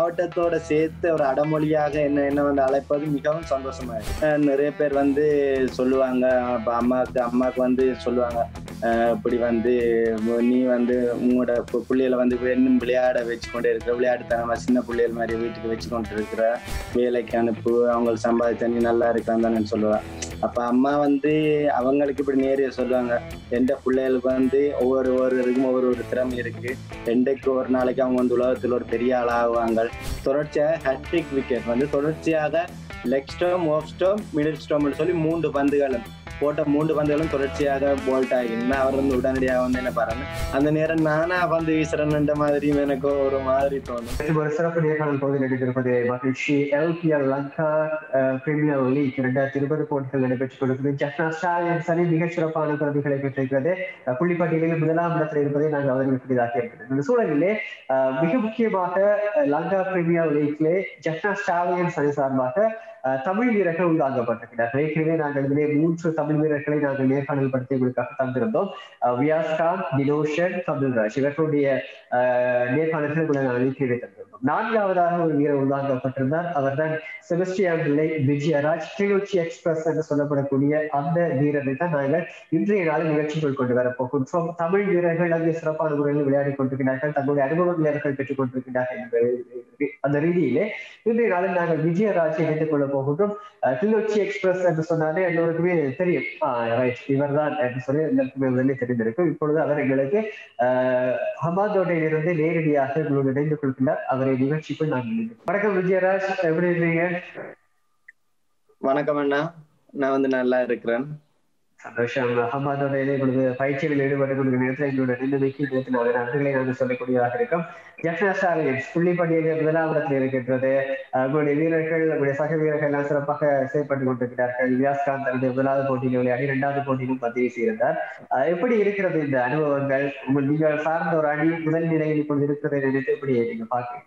மாவட்டத்தோட சேர்த்து ஒரு அடமொழியாக என்ன என்ன வந்து அழைப்பது மிகவும் சந்தோஷமா இருக்கு அஹ் நிறைய பேர் வந்து சொல்லுவாங்க அப்ப அம்மாவுக்கு அம்மாவுக்கு வந்து சொல்லுவாங்க அஹ் இப்படி வந்து நீ வந்து உங்களோட பு- புள்ளைகளை வந்து இன்னும் விளையாட வச்சு கொண்டே இருக்கிற விளையாட்டுத்தனமா சின்ன பிள்ளைகள் மாதிரி வீட்டுக்கு வச்சு கொண்டு இருக்கிற வேலைக்கு அனுப்பு அவங்க சம்பாதிச்சா நீ நல்லா இருக்கான்னு தானே சொல்லுவேன் அப்ப அம்மா வந்து அவங்களுக்கு இப்படி நேரிய சொல்லுவாங்க எந்த பிள்ளைகளுக்கு வந்து ஒவ்வொரு ஒவ்வொருவருக்கும் ஒவ்வொரு ஒரு திறமை இருக்கு ரெண்டுக்கு ஒரு நாளைக்கு அவங்க வந்து உலகத்தில் ஒரு பெரிய ஆளாகுவாங்க தொடர்ச்சியாக ஹேட்ரிக் விக்கெட் வந்து தொடர்ச்சியாக leg stump off stump middle ஸ்டோம்னு சொல்லி மூன்று பந்துகளும் போட்ட மூன்று பந்துகளும் தொடர்ச்சியாக போல்ட் ஆகிருந்தா அவர் வந்து உடனடியாக வந்து என்ன பாருங்க அந்த நேரம் நானா பந்து வீசுறேன்ன்ற மாதிரியும் எனக்கு ஒரு மாதிரி தோணும் இது ஒரு சிறப்பு நேர்காணல் பகுதியில் நடைபெறுவது மகிழ்ச்சி எல்பிஎல் லங்கா பிரீமியர் லீக் இரண்டாயிரத்தி இருபது போட்டிகள் நடைபெற்றுக் கொண்டிருக்கிறது ஜப்னா ஸ்டாலியன்ஸ் அணி மிகச் சிறப்பான பிரதிகளை பெற்றிருக்கிறது அஹ் புள்ளிப்பட்டியலில் முதலாம் இடத்தில் இருப்பதை நாங்கள் அவர்களுக்குரியதாக இருக்கிறது இந்த சூழலிலே அஹ் மிக முக்கியமாக அஹ் லங்கா பிரீமியர் லீக்லே ஜப்னா ஸ்டாலியன்ஸ் அணி சார்பாக அஹ் தமிழ் வீரர்கள் உண்டாக்கப்பட்டிருக்கிறார்கள் ஏற்கனவே நாங்கள் இதிலே மூன்று தமிழ் வீரர்களை நாங்கள் நேர்காணல் படுத்தி உங்களுக்காக தந்திருந்தோம் அஹ் வியாஸ் கான் தினோஷன் தமிழ்ராஜ் இவர்களுடைய அஹ், நேர்காணல்கள் உங்களை நான் அளிக்கிறேன் தந்திருந்தோம் நான்காவதாக ஒரு வீரர் உருவாக்கப்பட்டிருந்தார் அவர்தான் செபஸ்டியான் பிள்ளை விஜயராஜ் கிளிநொச்சி எக்ஸ்பிரஸ் என்று சொல்லப்படக்கூடிய அந்த வீரரை தான் நாங்கள் இன்றைய நாள் நிகழ்ச்சிக்குள் கொண்டு வரப்போகின்றோம் தமிழ் வீரர்கள் அங்கே சிறப்பான முறையில் விளையாடிக் கொண்டிருக்கிறார்கள் தங்களுடைய அனுபவங்களை அவர்கள் பெற்றுக் கொண்டிருக்கிறார்கள் என்ற அந்த ரீதியிலே இன்றைய நாளில் நாங்கள் விஜயராஜை இணைத்துக் கொள்ள போகின்றோம் அஹ், கிளிநொச்சி எக்ஸ்பிரஸ் என்று சொன்னாலே எல்லோருக்குமே தெரியும் ரைட் இவர்தான் என்று சொல்லி எல்லாருக்குமே முதலில் தெரிந்திருக்கும் இப்பொழுது அவர் எங்களுக்கு அஹ், ஹமாதோடையிலிருந்து நேரடியாக எங்களோடு இணைந்து கொள்கிறார் அவரை நிகழ்ச்சிக்குள் நான் இணைக்கிறேன். வணக்கம் விஜயராஜ் எப்படி இருக்கீங்க வணக்கம் அண்ணா நான் வந்து நல்லா இருக்கிறேன் சந்தோஷம் அஹமதோட இப்பொழுது பயிற்சியில் ஈடுபட்டு கொண்டிருக்கிற நேரத்தில் எங்களோட நிலைமைக்கு நேற்று நாங்கள் நன்றிகளை நாங்கள் சொல்லக்கூடியதாக இருக்கும் ஜெஃப்னா ஸ்டாலியன்ஸ் புள்ளிப்படியாக முதலாம் இடத்தில் இருக்கின்றது அஹ் உங்களுடைய வீரர்கள் உங்களுடைய சக வீரர்கள் எல்லாம் சிறப்பாக செயல்பட்டு கொண்டிருக்கிறார்கள் வியாஸ்காந்த் தன்னுடைய முதலாவது போட்டியில் விளையாடி இரண்டாவது போட்டியிலும் பதிவு செய்திருந்தார் அஹ் எப்படி இருக்கிறது இந்த அனுபவங்கள் உங்கள் நீங்கள் சார்ந்த ஒரு அணி முதல் நிலையில் இப்பொழுது இருக்கிறதை நினைத்து எப்படி நீங்க பாக்குறீங்க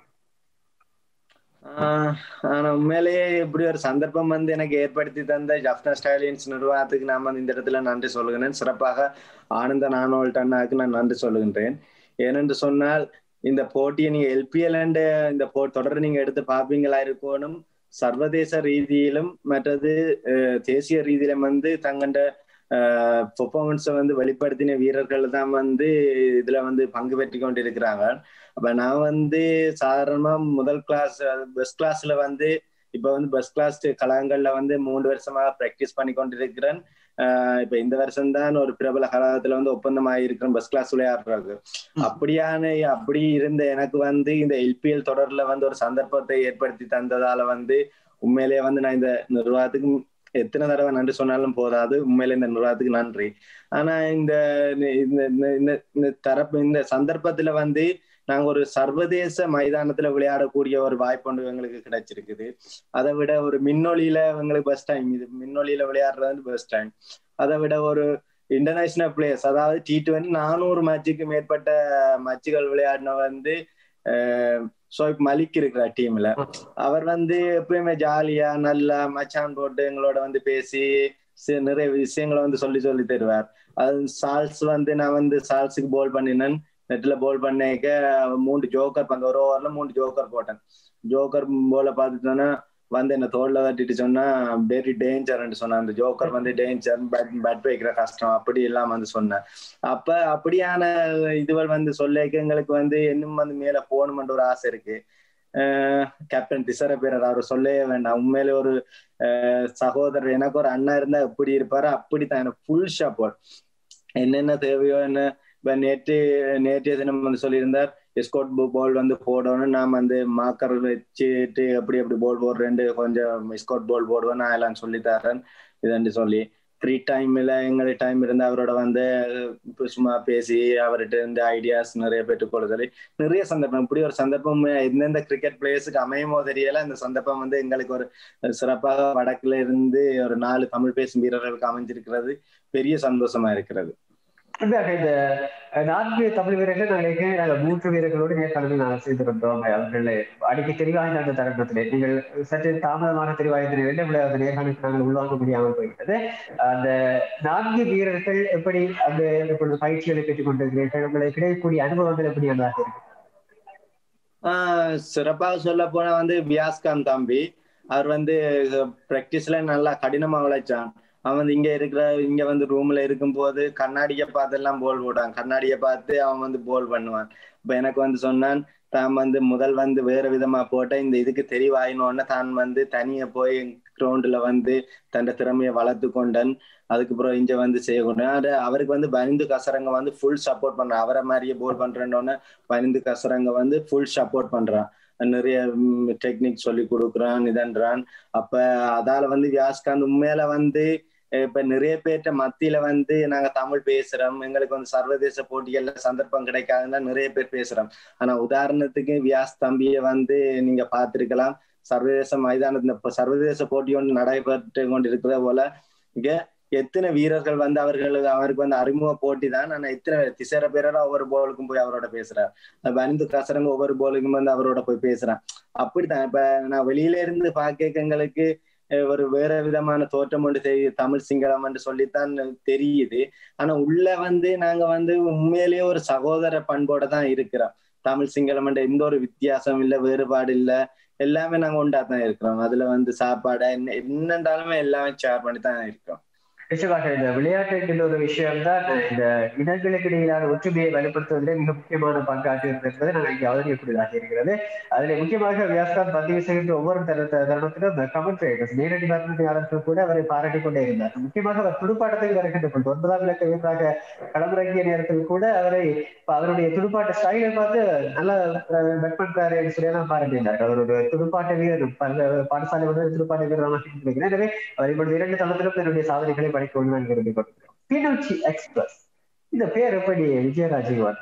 ஆஹ் ஆனா உண்மையிலேயே இப்படி ஒரு சந்தர்ப்பம் வந்து எனக்கு ஏற்படுத்தி தந்த ஜப்னா ஸ்டைலியன்ஸ் நிர்வாகத்துக்கு நான் வந்து இந்த இடத்துல நன்றி சொல்லுகிறேன் சிறப்பாக ஆனந்த நானோல்ட் அண்ணாவுக்கு நான் நன்றி சொல்லுகின்றேன் ஏனென்று சொன்னால் இந்த போட்டியை நீங்க எல்பிஎல் இந்த போ தொடரை நீங்க எடுத்து பார்ப்பீங்களா இருக்கணும் சர்வதேச ரீதியிலும் மற்றது அஹ், தேசிய ரீதியிலும் வந்து தங்கண்ட பெர்ஃபார்மன்ஸை வந்து வெளிப்படுத்தின வீரர்கள் தான் வந்து இதுல வந்து பங்கு பெற்றி கொண்டிருக்கிறாங்க அப்ப நான் வந்து சாதாரணமா முதல் கிளாஸ் பெஸ்ட் கிளாஸ்ல வந்து இப்ப வந்து பெஸ்ட் கிளாஸ் கழகங்கள்ல வந்து மூன்று வருஷமா பிராக்டிஸ் பண்ணி கொண்டிருக்கிறேன் ஆஹ் இப்ப இந்த வருஷம் தான் ஒரு பிரபல கழகத்துல வந்து ஒப்பந்தம் ஆகியிருக்கிறேன் பஸ் கிளாஸ் விளையாடுறது அப்படியான அப்படி இருந்த எனக்கு வந்து இந்த எல்பிஎல் தொடர்ல வந்து ஒரு சந்தர்ப்பத்தை ஏற்படுத்தி தந்ததால வந்து உண்மையிலேயே வந்து நான் இந்த நிர்வாகத்துக்கு எத்தனை தடவை நன்றி சொன்னாலும் போதாது உண்மையில இந்த நிர்வாகத்துக்கு நன்றி ஆனா இந்த இந்த இந்த இந்த தரப்பு இந்த சந்தர்ப்பத்துல வந்து நாங்க ஒரு சர்வதேச மைதானத்துல விளையாடக்கூடிய ஒரு வாய்ப்பு ஒன்று எங்களுக்கு கிடைச்சிருக்குது அதை விட ஒரு மின்னொலியில எங்களுக்கு பெஸ்ட் டைம் இது மின்னொலியில விளையாடுறது வந்து பெஸ்ட் டைம் அதை விட ஒரு இன்டர்நேஷனல் பிளேயர்ஸ் அதாவது டி டுவெண்ட்டி நானூறு மேட்சுக்கு மேற்பட்ட மேட்சுகள் விளையாடின வந்து ஷோய்ப் மலிக் இருக்கிறார் டீம்ல அவர் வந்து எப்பயுமே ஜாலியா நல்லா மச்சான் போட்டு எங்களோட வந்து பேசி நிறைய விஷயங்களை வந்து சொல்லி சொல்லி தருவார் அது சால்ஸ் வந்து நான் வந்து சால்ஸுக்கு போல் பண்ணினேன் நெட்ல போல் பண்ணிக்க மூன்று ஜோக்கர் பந்த ஒரு ஓவர்ல மூன்று ஜோக்கர் போட்டேன் ஜோக்கர் போல பார்த்துட்டோன்னா வந்து என்ன தோல்ல தட்டிட்டு சொன்னா வெரி டேஞ்சர்ன்னு சொன்னேன் அந்த ஜோக்கர் வந்து டேஞ்சர் பேட் பேட் வைக்கிற கஷ்டம் அப்படி எல்லாம் வந்து சொன்னேன் அப்ப அப்படியான இதுவள் வந்து சொல்லிக்க எங்களுக்கு வந்து இன்னும் வந்து மேல போகணுமென்ற ஒரு ஆசை இருக்கு கேப்டன் திசர பேரர் அவர் சொல்லவே வேண்டாம் உண்மையிலே ஒரு சகோதரர் எனக்கு ஒரு அண்ணா இருந்தா எப்படி இருப்பாரு அப்படித்தான் எனக்கு ஃபுல் சப்போர்ட் என்னென்ன தேவையோ என்ன இப்ப நேற்று நேற்றைய தினம் வந்து சொல்லியிருந்தார் எஸ்கோட் பால் வந்து போடணும் நான் வந்து மாக்கர் வச்சுட்டு எப்படி எப்படி பால் போடுறேன் கொஞ்சம் எஸ்கோட் பால் போடுவேன் நான் எல்லாம் சொல்லி தரேன் இதுன்னு சொல்லி ஃப்ரீ டைம்ல எங்களுக்கு டைம் இருந்து அவரோட வந்து சும்மா பேசி அவர்கிட்ட இருந்து ஐடியாஸ் நிறைய பெற்றுக்கொள்ளுதல் நிறைய சந்தர்ப்பம் இப்படி ஒரு சந்தர்ப்பம் எந்தெந்த கிரிக்கெட் பிளேயர்ஸுக்கு அமையுமோ தெரியல இந்த சந்தர்ப்பம் வந்து எங்களுக்கு ஒரு சிறப்பாக வடக்குல இருந்து ஒரு நாலு தமிழ் பேசும் வீரர்களுக்கு அமைஞ்சிருக்கிறது பெரிய சந்தோஷமா இருக்கிறது இந்த நான்கு தமிழ் வீரர்கள் நாங்கள் நாங்கள் மூன்று வீரர்களோடு நேர்காணலில் நாங்கள் செய்து கொண்டோம் அவர்கள் அடிக்க தெரிவாய்ந்த அந்த தருணத்திலே நீங்கள் சற்று தாமதமாக தெரிவாய்ந்த நிலையில் அந்த நேர்காணலுக்கு நாங்கள் உள்வாங்க முடியாமல் போய்விட்டது அந்த நான்கு வீரர்கள் எப்படி அந்த இப்பொழுது பயிற்சிகளை பெற்றுக் கொண்டிருக்கிறீர்கள் உங்களுக்கு கிடைக்கக்கூடிய அனுபவங்கள் எப்படி நல்லாக இருக்கு ஆஹ் சிறப்பாக சொல்ல போனா வந்து வியாஸ்கான் தம்பி அவர் வந்து பிராக்டிஸ்ல நல்லா கடினமா உழைச்சான் அவன் வந்து இங்க இருக்கிற இங்க வந்து ரூம்ல இருக்கும்போது கண்ணாடியை பார்த்து எல்லாம் போல் போடான் கண்ணாடியை பார்த்து அவன் வந்து போல் பண்ணுவான் இப்ப எனக்கு வந்து சொன்னான் தான் வந்து முதல் வந்து வேற விதமா போட்ட இந்த இதுக்கு தெரிவாயினோன்னு தான் வந்து தனியா போய் கிரவுண்ட்ல வந்து தன் திறமையை வளர்த்து கொண்டன் அதுக்கப்புறம் இங்க வந்து செய்ய கொண்டேன் அது அவருக்கு வந்து பனிந்து கசரங்க வந்து ஃபுல் சப்போர்ட் பண்றான் அவரை மாதிரியே போல் பண்றேன்னு பனிந்து கசரங்க வந்து ஃபுல் சப்போர்ட் பண்றான் நிறைய டெக்னிக் சொல்லி கொடுக்குறான் இதன்றான் அப்ப அதால வந்து வியாஸ்காந்த் உண்மையில வந்து இப்ப நிறைய பேர்ட்ட மத்தியில வந்து நாங்க தமிழ் பேசுறோம் எங்களுக்கு வந்து சர்வதேச போட்டிகள்ல சந்தர்ப்பம் கிடைக்காதுன்னா நிறைய பேர் பேசுறோம் ஆனா உதாரணத்துக்கு வியாஸ் தம்பிய வந்து நீங்க பார்த்திருக்கலாம் சர்வதேச மைதானத்துல சர்வதேச போட்டி ஒன்று நடைபெற்று கொண்டிருக்கிற போல இங்க எத்தனை வீரர்கள் வந்து அவர்களுக்கு அவருக்கு வந்து அறிமுக போட்டி தான் ஆனா எத்தனை திசைற பேரா ஒவ்வொரு போலுக்கும் போய் அவரோட பேசுறார் பனிந்து கசரங்க ஒவ்வொரு போலுக்கும் வந்து அவரோட போய் பேசுறான் அப்படித்தான் இப்ப நான் வெளியில இருந்து பாக்க எங்களுக்கு ஒரு வேற விதமான தோற்றம் ஒன்று தெரியுது தமிழ் சிங்களம் என்று சொல்லித்தான் தெரியுது ஆனா உள்ள வந்து நாங்க வந்து உண்மையிலேயே ஒரு சகோதர பண்போட தான் இருக்கிறோம் தமிழ் சிங்களம் என்ற எந்த ஒரு வித்தியாசம் இல்ல வேறுபாடு இல்ல எல்லாமே நாங்க ஒண்டா தான் இருக்கிறோம் அதுல வந்து சாப்பாடு என்ன என்னன்றாலுமே எல்லாமே ஷேர் பண்ணி தான் இருக்கிறோம் நிச்சயமாக இந்த விளையாட்டு என்கிற ஒரு விஷயம் தான் இந்த இனங்களுக்கு இடையிலான ஒற்றுமையை வலுப்படுத்துவதிலே மிக முக்கியமான பங்காற்றி என்பதை நாங்கள் இங்கே அவதரிக்கக்கூடியதாக இருக்கிறது அதில் முக்கியமாக வியாஸ்கான் பதிவு செய்கின்ற ஒவ்வொரு தர தருணத்திலும் கமெண்ட்ரேட்டர்ஸ் நேரடி வர்ணனையாளர்கள் கூட அவரை பாராட்டிக் கொண்டே இருந்தார் முக்கியமாக அவர் துடுப்பாட்டத்தில் வருகின்ற பொழுது ஒன்பதாம் இலக்க வீரராக களமிறங்கிய நேரத்தில் கூட அவரை அவருடைய துடுப்பாட்ட ஸ்டைலை பார்த்து நல்லா பெட் பண்றாரு என்று சொல்லி தான் பாராட்டினார் அவர் ஒரு துடுப்பாட்ட வீரர் பாடசாலை வந்து துடுப்பாட்ட வீரராக எனவே அவர் இப்பொழுது இரண்டு தளத்திலும் தன்னுடைய சாதனைகளை படிக்க நான் விரும்பி கொண்டிருக்கிறோம் கிளிநொச்சி எக்ஸ்பிரஸ் இந்த பேர் எப்படி விஜயராஜீவன்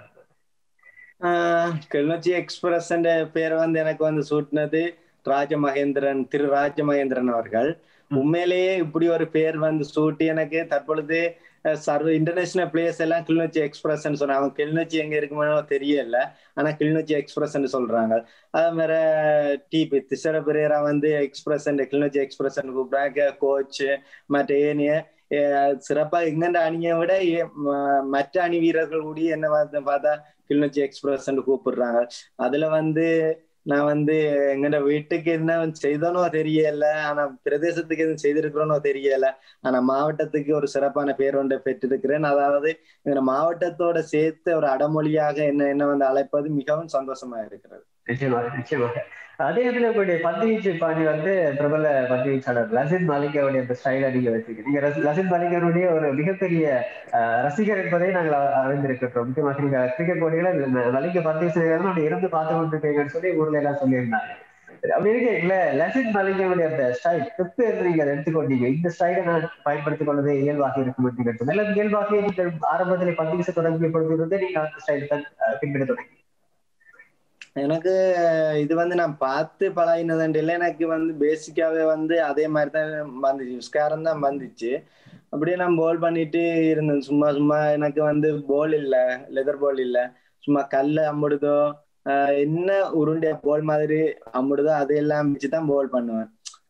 கிளிநொச்சி எக்ஸ்பிரஸ் பேர் வந்து எனக்கு வந்து சூட்டினது ராஜமகேந்திரன் திரு ராஜமகேந்திரன் அவர்கள் உண்மையிலேயே இப்படி ஒரு பேர் வந்து சூட்டி எனக்கு தற்பொழுது சர்வ இன்டர்நேஷனல் பிளேஸ் எல்லாம் கிளிநொச்சி எக்ஸ்பிரஸ் சொன்னாங்க கிளிநொச்சி எங்க இருக்குமோ தெரியல ஆனா கிளிநொச்சி எக்ஸ்பிரஸ் சொல்றாங்க அதே மாதிரி டிபி திசர பிரேரா வந்து எக்ஸ்பிரஸ் கிளிநொச்சி எக்ஸ்பிரஸ் கூப்பிடுறாங்க கோச் மற்ற ஏனைய சிறப்பா எங்கெண்ட அணியை விட மற்ற அணி வீரர்கள் கூடி என்ன பார்த்தா கிளிநொச்சி எக்ஸ்பிரஸ் கூப்பிடுறாங்க அதுல வந்து நான் வந்து எங்கட வீட்டுக்கு என்ன செய்தனோ தெரியல ஆனா பிரதேசத்துக்கு எதுவும் செய்திருக்கிறோனோ தெரியல ஆனா மாவட்டத்துக்கு ஒரு சிறப்பான பேர் ஒன்றை பெற்றிருக்கிறேன் அதாவது இந்த மாவட்டத்தோட சேர்த்து ஒரு அடமொழியாக என்ன என்ன வந்து அழைப்பது மிகவும் சந்தோஷமா இருக்கிறது நிச்சயமாக நிச்சயமாக அதே இதுல உங்களுடைய பந்துவீச்சு பாணி வந்து பிரபல பந்துவீச்சாளர் லசித் மாலிகாவுடைய அந்த ஸ்டைல நீங்க வச்சிருக்கீங்க நீங்க லசித் மாலிகாவுடைய ஒரு மிகப்பெரிய ரசிகர் என்பதை நாங்கள் அறிந்திருக்கிறோம் முக்கியமாக நீங்க கிரிக்கெட் போட்டிகளை மலிங்க பந்து வீசுகிறதும் அப்படி இருந்து பார்த்து கொண்டிருக்கீங்கன்னு சொல்லி ஊர்ல எல்லாம் சொல்லியிருந்தாங்க அப்படி இருக்கீங்களா லசித் மாலிகாவுடைய அந்த ஸ்டைல் ட்ரிப் என்று நீங்க அதை எடுத்துக்கொண்டீங்க இந்த ஸ்டைலை நான் பயன்படுத்திக் கொள்வது இயல்பாக இருக்கும் என்று நல்ல இயல்பாக நீங்கள் ஆரம்பத்தில் பந்து வீச தொடங்கிய பொழுது இருந்து நீங்க அந்த ஸ்டைல் தான் பின்பற்ற தொடங்கி எனக்கு இது வந்து நான் பார்த்து பழகினதுண்டு இல்லை எனக்கு வந்து பேசிக்காவே வந்து அதே மாதிரி தான் வந்துச்சு உஸ்காரம் தான் வந்துச்சு அப்படியே நான் போல் பண்ணிட்டு இருந்தேன் சும்மா சும்மா எனக்கு வந்து போல் இல்லை லெதர் போல் இல்லை சும்மா கல் அம்பிடுதோ என்ன உருண்டை போல் மாதிரி அம்பிடுதோ அதையெல்லாம் வச்சு தான் போல் பண்ணுவேன்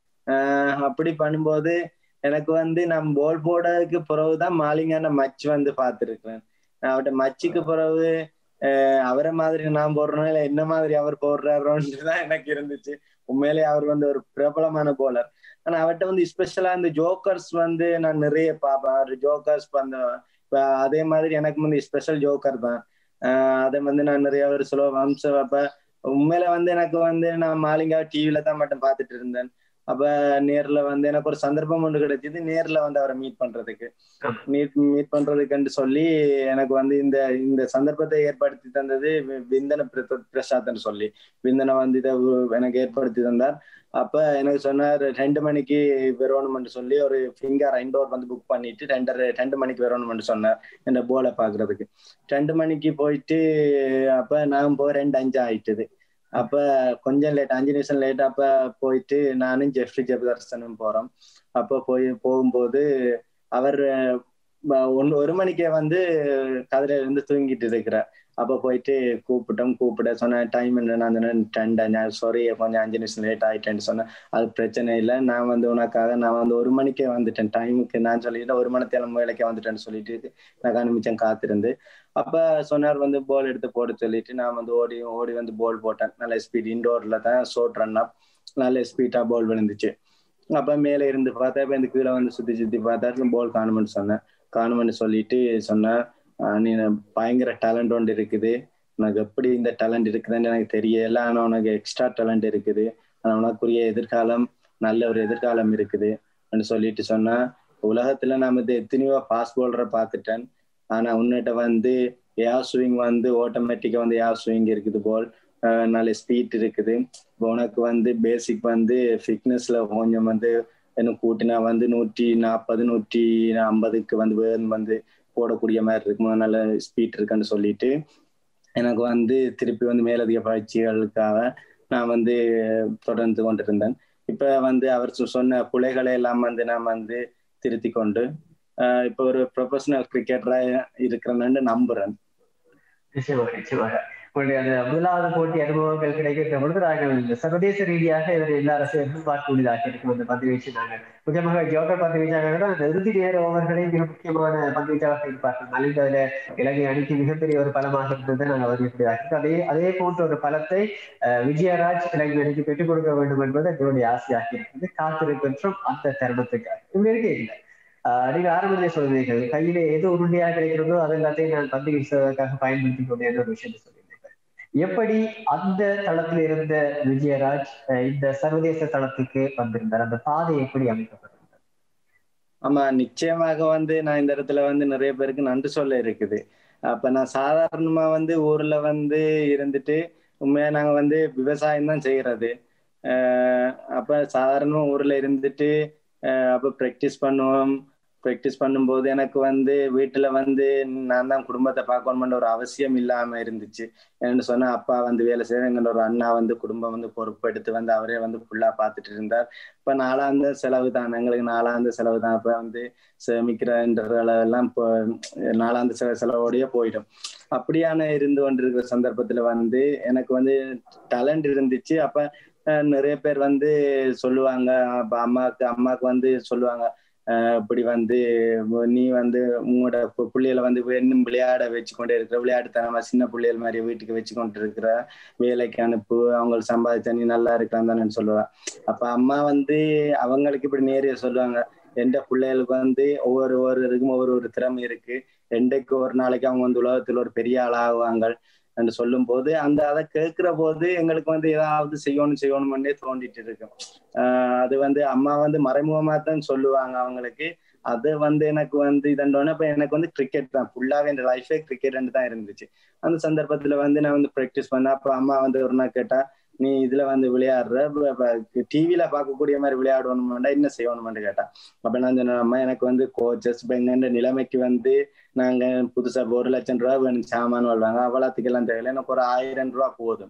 அப்படி பண்ணும்போது எனக்கு வந்து நான் போல் போடுறதுக்கு பிறகுதான் மாலிங்கான மச் வந்து பார்த்துருக்கேன் அவட்ட மச்சுக்கு பிறகு அவரை மாதிரி நான் போடுறோம் இல்ல என்ன மாதிரி அவர் போடுறாரோன்னு தான் எனக்கு இருந்துச்சு உண்மையிலேயே அவர் வந்து ஒரு பிரபலமான போலர் ஆனா அவர்கிட்ட வந்து ஸ்பெஷலா இந்த ஜோக்கர்ஸ் வந்து நான் நிறைய பார்ப்பேன் அவர் ஜோக்கர்ஸ் வந்து அதே மாதிரி எனக்கு வந்து ஸ்பெஷல் ஜோக்கர் தான் அதை வந்து நான் நிறைய ஒரு சொல்ல வம்சம் அப்ப உண்மையில வந்து எனக்கு வந்து நான் மாலிங்கா டிவில தான் மட்டும் பார்த்துட்டு இருந்தேன் அப்ப நேர்ல வந்து எனக்கு ஒரு சந்தர்ப்பம் ஒன்று கிடைச்சது நேர்ல வந்து அவரை மீட் பண்றதுக்கு மீட் மீட் பண்றதுக்குன்னு சொல்லி எனக்கு வந்து இந்த இந்த சந்தர்ப்பத்தை ஏற்படுத்தி தந்தது விந்தன பிரசாத்னு சொல்லி விந்தனை வந்து இதை எனக்கு ஏற்படுத்தி தந்தார் அப்ப எனக்கு சொன்னார் ரெண்டு மணிக்கு வரணும்னு சொல்லி ஒரு ஃபிங்கர் இன்டோர் வந்து புக் பண்ணிட்டு ரெண்டரை ரெண்டு மணிக்கு வரணும்னு சொன்னார் இந்த போலை பாக்குறதுக்கு ரெண்டு மணிக்கு போயிட்டு அப்ப நான் போய் ரெண்டு அஞ்சு ஆயிட்டுது அப்ப கொஞ்சம் லேட் அஞ்சு நிமிஷம் லேட் அப்ப போயிட்டு நானும் ஜெஃப்ரி ஜெபதர்சனும் போறோம் அப்ப போய் போகும்போது அவர் ஒன்னு ஒரு மணிக்கே வந்து கதிரையில இருந்து தூங்கிட்டு இருக்கிற அப்ப போயிட்டு கூப்பிட்டோம் கூப்பிட சொன்னேன் டைம் என்ன நான் சொன்னேன் டென் சாரி கொஞ்சம் அஞ்சு நிமிஷம் லேட் ஆயிட்டேன்னு சொன்னேன் அது பிரச்சனை இல்லை நான் வந்து உனக்காக நான் வந்து ஒரு மணிக்கே வந்துட்டேன் டைமுக்கு நான் சொல்லிட்டு ஒரு மணி தேலம் வேலைக்கே வந்துட்டேன்னு சொல்லிட்டு நான் கணிமிச்சம் காத்திருந்து அப்ப சொன்னார் வந்து பால் எடுத்து போட சொல்லிட்டு நான் வந்து ஓடி ஓடி வந்து பால் போட்டேன் நல்ல ஸ்பீட் இண்டோர்ல தான் ஷோட் ரன் அப் நல்ல ஸ்பீடா பால் விழுந்துச்சு அப்ப மேல இருந்து பார்த்தா இப்ப இந்த கீழே வந்து சுத்தி சுத்தி பார்த்தா பால் காணுமென்னு சொன்னேன் காணுமென்னு சொல்லிட்டு சொன்னேன் நீ பயங்கர டேலண்ட் ஒன்று இருக்குது உனக்கு எப்படி இந்த டேலண்ட் இருக்குதுன்னு எனக்கு தெரியல ஆனா உனக்கு எக்ஸ்ட்ரா டேலண்ட் இருக்குது ஆனா உனக்குரிய எதிர்காலம் நல்ல ஒரு எதிர்காலம் இருக்குது சொல்லிட்டு சொன்னா உலகத்துல நான் வந்து எத்தனையோ ஃபாஸ்ட் பாலரை பார்த்துட்டேன் ஆனா உன்னிட்ட வந்து ஏர் ஸ்விங் வந்து ஆட்டோமேட்டிக்கா வந்து ஏர் ஸ்விங் இருக்குது போல் நல்ல ஸ்பீட் இருக்குது உனக்கு வந்து பேசிக் வந்து ஃபிட்னஸ்ல கொஞ்சம் வந்து என்ன கூட்டினா வந்து நூற்றி நாற்பது நூற்றி ஐம்பதுக்கு வந்து வந்து போடக்கூடிய மாதிரி இருக்கும் நல்ல ஸ்பீட் இருக்குன்னு சொல்லிட்டு எனக்கு வந்து திருப்பி வந்து மேலதிக பயிற்சிகளுக்காக நான் வந்து தொடர்ந்து கொண்டிருந்தேன் இப்ப வந்து அவர் சொன்ன புலைகளை எல்லாம் வந்து நான் வந்து திருத்தி கொண்டு இப்ப ஒரு ப்ரொஃபஷனல் கிரிக்கெட்டரா இருக்கிறேன்னு நம்புறேன் நிச்சயமாக நிச்சயமாக உங்களுடைய அந்த முதலாவது போட்டி அனுபவங்கள் கிடைக்கின்ற பொழுது நாங்கள் இந்த சர்வதேச ரீதியாக இதனை எல்லாரும் சேர்ந்து பார்க்கக்கூடியதாக இருக்கும் அந்த பந்து வீச்சு நாங்கள் முக்கியமாக ஜோக்கர் பந்து வீச்சாக அந்த இறுதி நேர ஓவர்களை மிக முக்கியமான பந்து வீச்சாக இருப்பார்கள் மலிந்த அதுல இலங்கை அணிக்கு மிகப்பெரிய ஒரு பலமாக இருந்தது நாங்கள் வருகிறதாக அதே அதே போன்ற ஒரு பலத்தை விஜயராஜ் இலங்கை அணிக்கு பெற்றுக் கொடுக்க வேண்டும் என்பது எங்களுடைய ஆசையாக இருக்குது காத்திருக்கின்றோம் அந்த தருணத்துக்காக இவங்க இல்லை நீங்க ஆரம்பத்திலே சொல்றீர்கள் கையில எது உருண்டையாக கிடைக்கிறதோ அது எல்லாத்தையும் நான் பந்து வீசுவதற்காக பயன்படுத்திக் கொண்டேன் ஒரு விஷயத்தை சொல்லியிருந்தேன் எப்படி அந்த தளத்தில் இருந்த விஜயராஜ் இந்த சர்வதேச தளத்துக்கு வந்திருந்தார் அந்த பாதை எப்படி அமைக்கப்பட்டிருந்தார் ஆமா நிச்சயமாக வந்து நான் இந்த இடத்துல வந்து நிறைய பேருக்கு நன்றி சொல்ல இருக்குது அப்ப நான் சாதாரணமா வந்து ஊர்ல வந்து இருந்துட்டு உண்மையா நாங்க வந்து விவசாயம் தான் செய்யறது அப்ப சாதாரணமா ஊர்ல இருந்துட்டு அப்ப ப்ராக்டிஸ் பண்ணுவோம் ப்ராக்டிஸ் பண்ணும்போது எனக்கு வந்து வீட்டுல வந்து நான் தான் குடும்பத்தை பார்க்கணும்ன்ற ஒரு அவசியம் இல்லாம இருந்துச்சு என்னன்னு சொன்னா அப்பா வந்து வேலை செய்யற ஒரு அண்ணா வந்து குடும்பம் வந்து பொறுப்பெடுத்து வந்து அவரே வந்து ஃபுல்லா பார்த்துட்டு இருந்தார் இப்ப நாலாந்த செலவு தான் எங்களுக்கு நாலாந்த செலவு தான் இப்ப வந்து சேமிக்கிறன்ற அளவெல்லாம் இப்போ நாலாந்து செலவு செலவோடய போயிடும் அப்படியான இருந்து கொண்டிருக்கிற சந்தர்ப்பத்துல வந்து எனக்கு வந்து டேலண்ட் இருந்துச்சு அப்ப நிறைய பேர் வந்து சொல்லுவாங்க அப்ப அம்மாக்கு அம்மாக்கு வந்து சொல்லுவாங்க இப்படி வந்து நீ வந்து உங்களோட பிள்ளைகளை வந்து இன்னும் விளையாட வச்சு கொண்டே இருக்கிற விளையாட்டுத்தனமா சின்ன பிள்ளைகள் மாதிரி வீட்டுக்கு வச்சு கொண்டு இருக்கிற வேலைக்கு அனுப்பு அவங்களுக்கு சம்பாதிச்சா நீ நல்லா இருக்கலாம் தானே சொல்லுவா அப்ப அம்மா வந்து அவங்களுக்கு இப்படி நேரிய சொல்லுவாங்க எந்த பிள்ளைகளுக்கு வந்து ஒவ்வொரு ஒவ்வொருக்கும் ஒவ்வொரு ஒரு திறமை இருக்கு ரெண்டைக்கு ஒரு நாளைக்கு அவங்க வந்து உலகத்தில் ஒரு பெரிய ஆளாகுவாங்க என்று சொல்லும் போது அந்த அதை கேட்கிற போது எங்களுக்கு வந்து ஏதாவது செய்யணும் செய்யணும்னே தோண்டிட்டு இருக்கும் ஆஹ் அது வந்து அம்மா வந்து மறைமுகமா தான் சொல்லுவாங்க அவங்களுக்கு அது வந்து எனக்கு வந்து இதண்டோன்னு இப்ப எனக்கு வந்து கிரிக்கெட் தான் ஃபுல்லாவே என் லைஃபே கிரிக்கெட் தான் இருந்துச்சு அந்த சந்தர்ப்பத்துல வந்து நான் வந்து ப்ராக்டிஸ் பண்ண அப்ப அம்மா வந்து ஒரு நாள் கேட்டா நீ இதுல வந்து விளையாடுற டிவில பார்க்கக்கூடிய மாதிரி விளையாடணுமாண்டா என்ன செய்யணுமான்னு கேட்டா அப்ப நான் சொன்னேன் எனக்கு வந்து கோச்சஸ் இப்ப எங்க நிலைமைக்கு வந்து நாங்க புதுசா ஒரு லட்சம் ரூபா வேணும் சாமான் வாழ்வாங்க அவ்வளோத்துக்கு எல்லாம் தேவையில்லை எனக்கு ஒரு ஆயிரம் ரூபா போதும்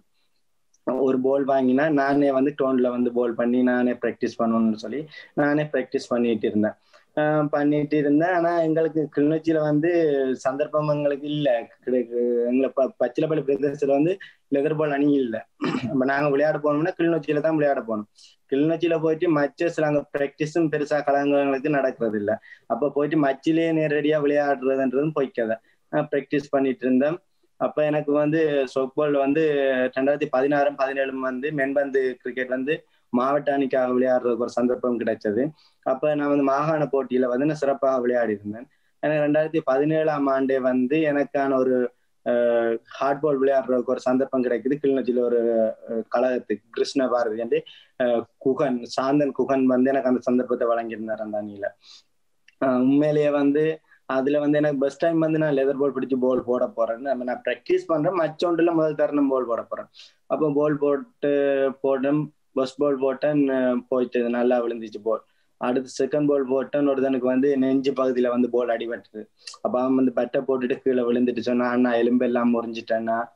ஒரு பால் வாங்கினா நானே வந்து டோன்ல வந்து பால் பண்ணி நானே ப்ராக்டிஸ் பண்ணணும்னு சொல்லி நானே ப்ராக்டிஸ் பண்ணிட்டு இருந்தேன் பண்ணிட்டு இருந்தேன் ஆனா எங்களுக்கு கிளிநொச்சியில வந்து சந்தர்ப்பம் எங்களுக்கு இல்ல எங்களை பச்சிலப்பள்ளி பிரதேசத்துல வந்து லெதர் பால் அணி இல்ல நம்ம நாங்க விளையாட போனோம்னா கிளிநொச்சியில தான் விளையாட போனோம் கிளிநொச்சியில போயிட்டு மச்சஸ்ல அங்க பிராக்டிஸும் பெருசா கலங்களுக்கு நடக்கிறது இல்ல அப்ப போயிட்டு மச்சிலேயே நேரடியா விளையாடுறதுன்றதும் பொய்க்கதை நான் ப்ராக்டிஸ் பண்ணிட்டு இருந்தேன் அப்ப எனக்கு வந்து சொக்பால் வந்து ரெண்டாயிரத்தி பதினாறும் பதினேழும் வந்து மென்பந்து கிரிக்கெட் வந்து மாவட்ட அணிக்காக விளையாடுறதுக்கு ஒரு சந்தர்ப்பம் கிடைச்சது அப்ப நான் வந்து மாகாண போட்டியில வந்து நான் சிறப்பாக விளையாடி இருந்தேன் எனக்கு ரெண்டாயிரத்தி பதினேழாம் ஆண்டே வந்து எனக்கான ஒரு ஹார்ட் பால் விளையாடுறதுக்கு ஒரு சந்தர்ப்பம் கிடைக்குது கிளிநொச்சியில ஒரு கழகத்துக்கு கிருஷ்ண பாரதி என்று குகன் சாந்தன் குகன் வந்து எனக்கு அந்த சந்தர்ப்பத்தை வழங்கியிருந்தார் அந்த அணியில உண்மையிலேயே வந்து அதுல வந்து எனக்கு பெஸ்ட் டைம் வந்து நான் லெதர் பால் பிடிச்சி பால் போட போறேன்னு நான் ப்ராக்டிஸ் பண்றேன் மச்சோண்டுல முதல் தருணம் பால் போட போறேன் அப்போ பால் போட்டு போட்டேன் பஸ் பால் போட்டேன் போயிட்டு நல்லா விழுந்துச்சு பால் அடுத்து செகண்ட் பால் போட்டேன் ஒருத்தனுக்கு வந்து நெஞ்சு பகுதியில வந்து பால் அடிபட்டுது அப்ப அவன் வந்து பட்டை போட்டுட்டு கீழே விழுந்துட்டு சொன்னா அண்ணா எலும்பு எல்லாம் முறிஞ்சிட்டேன்னா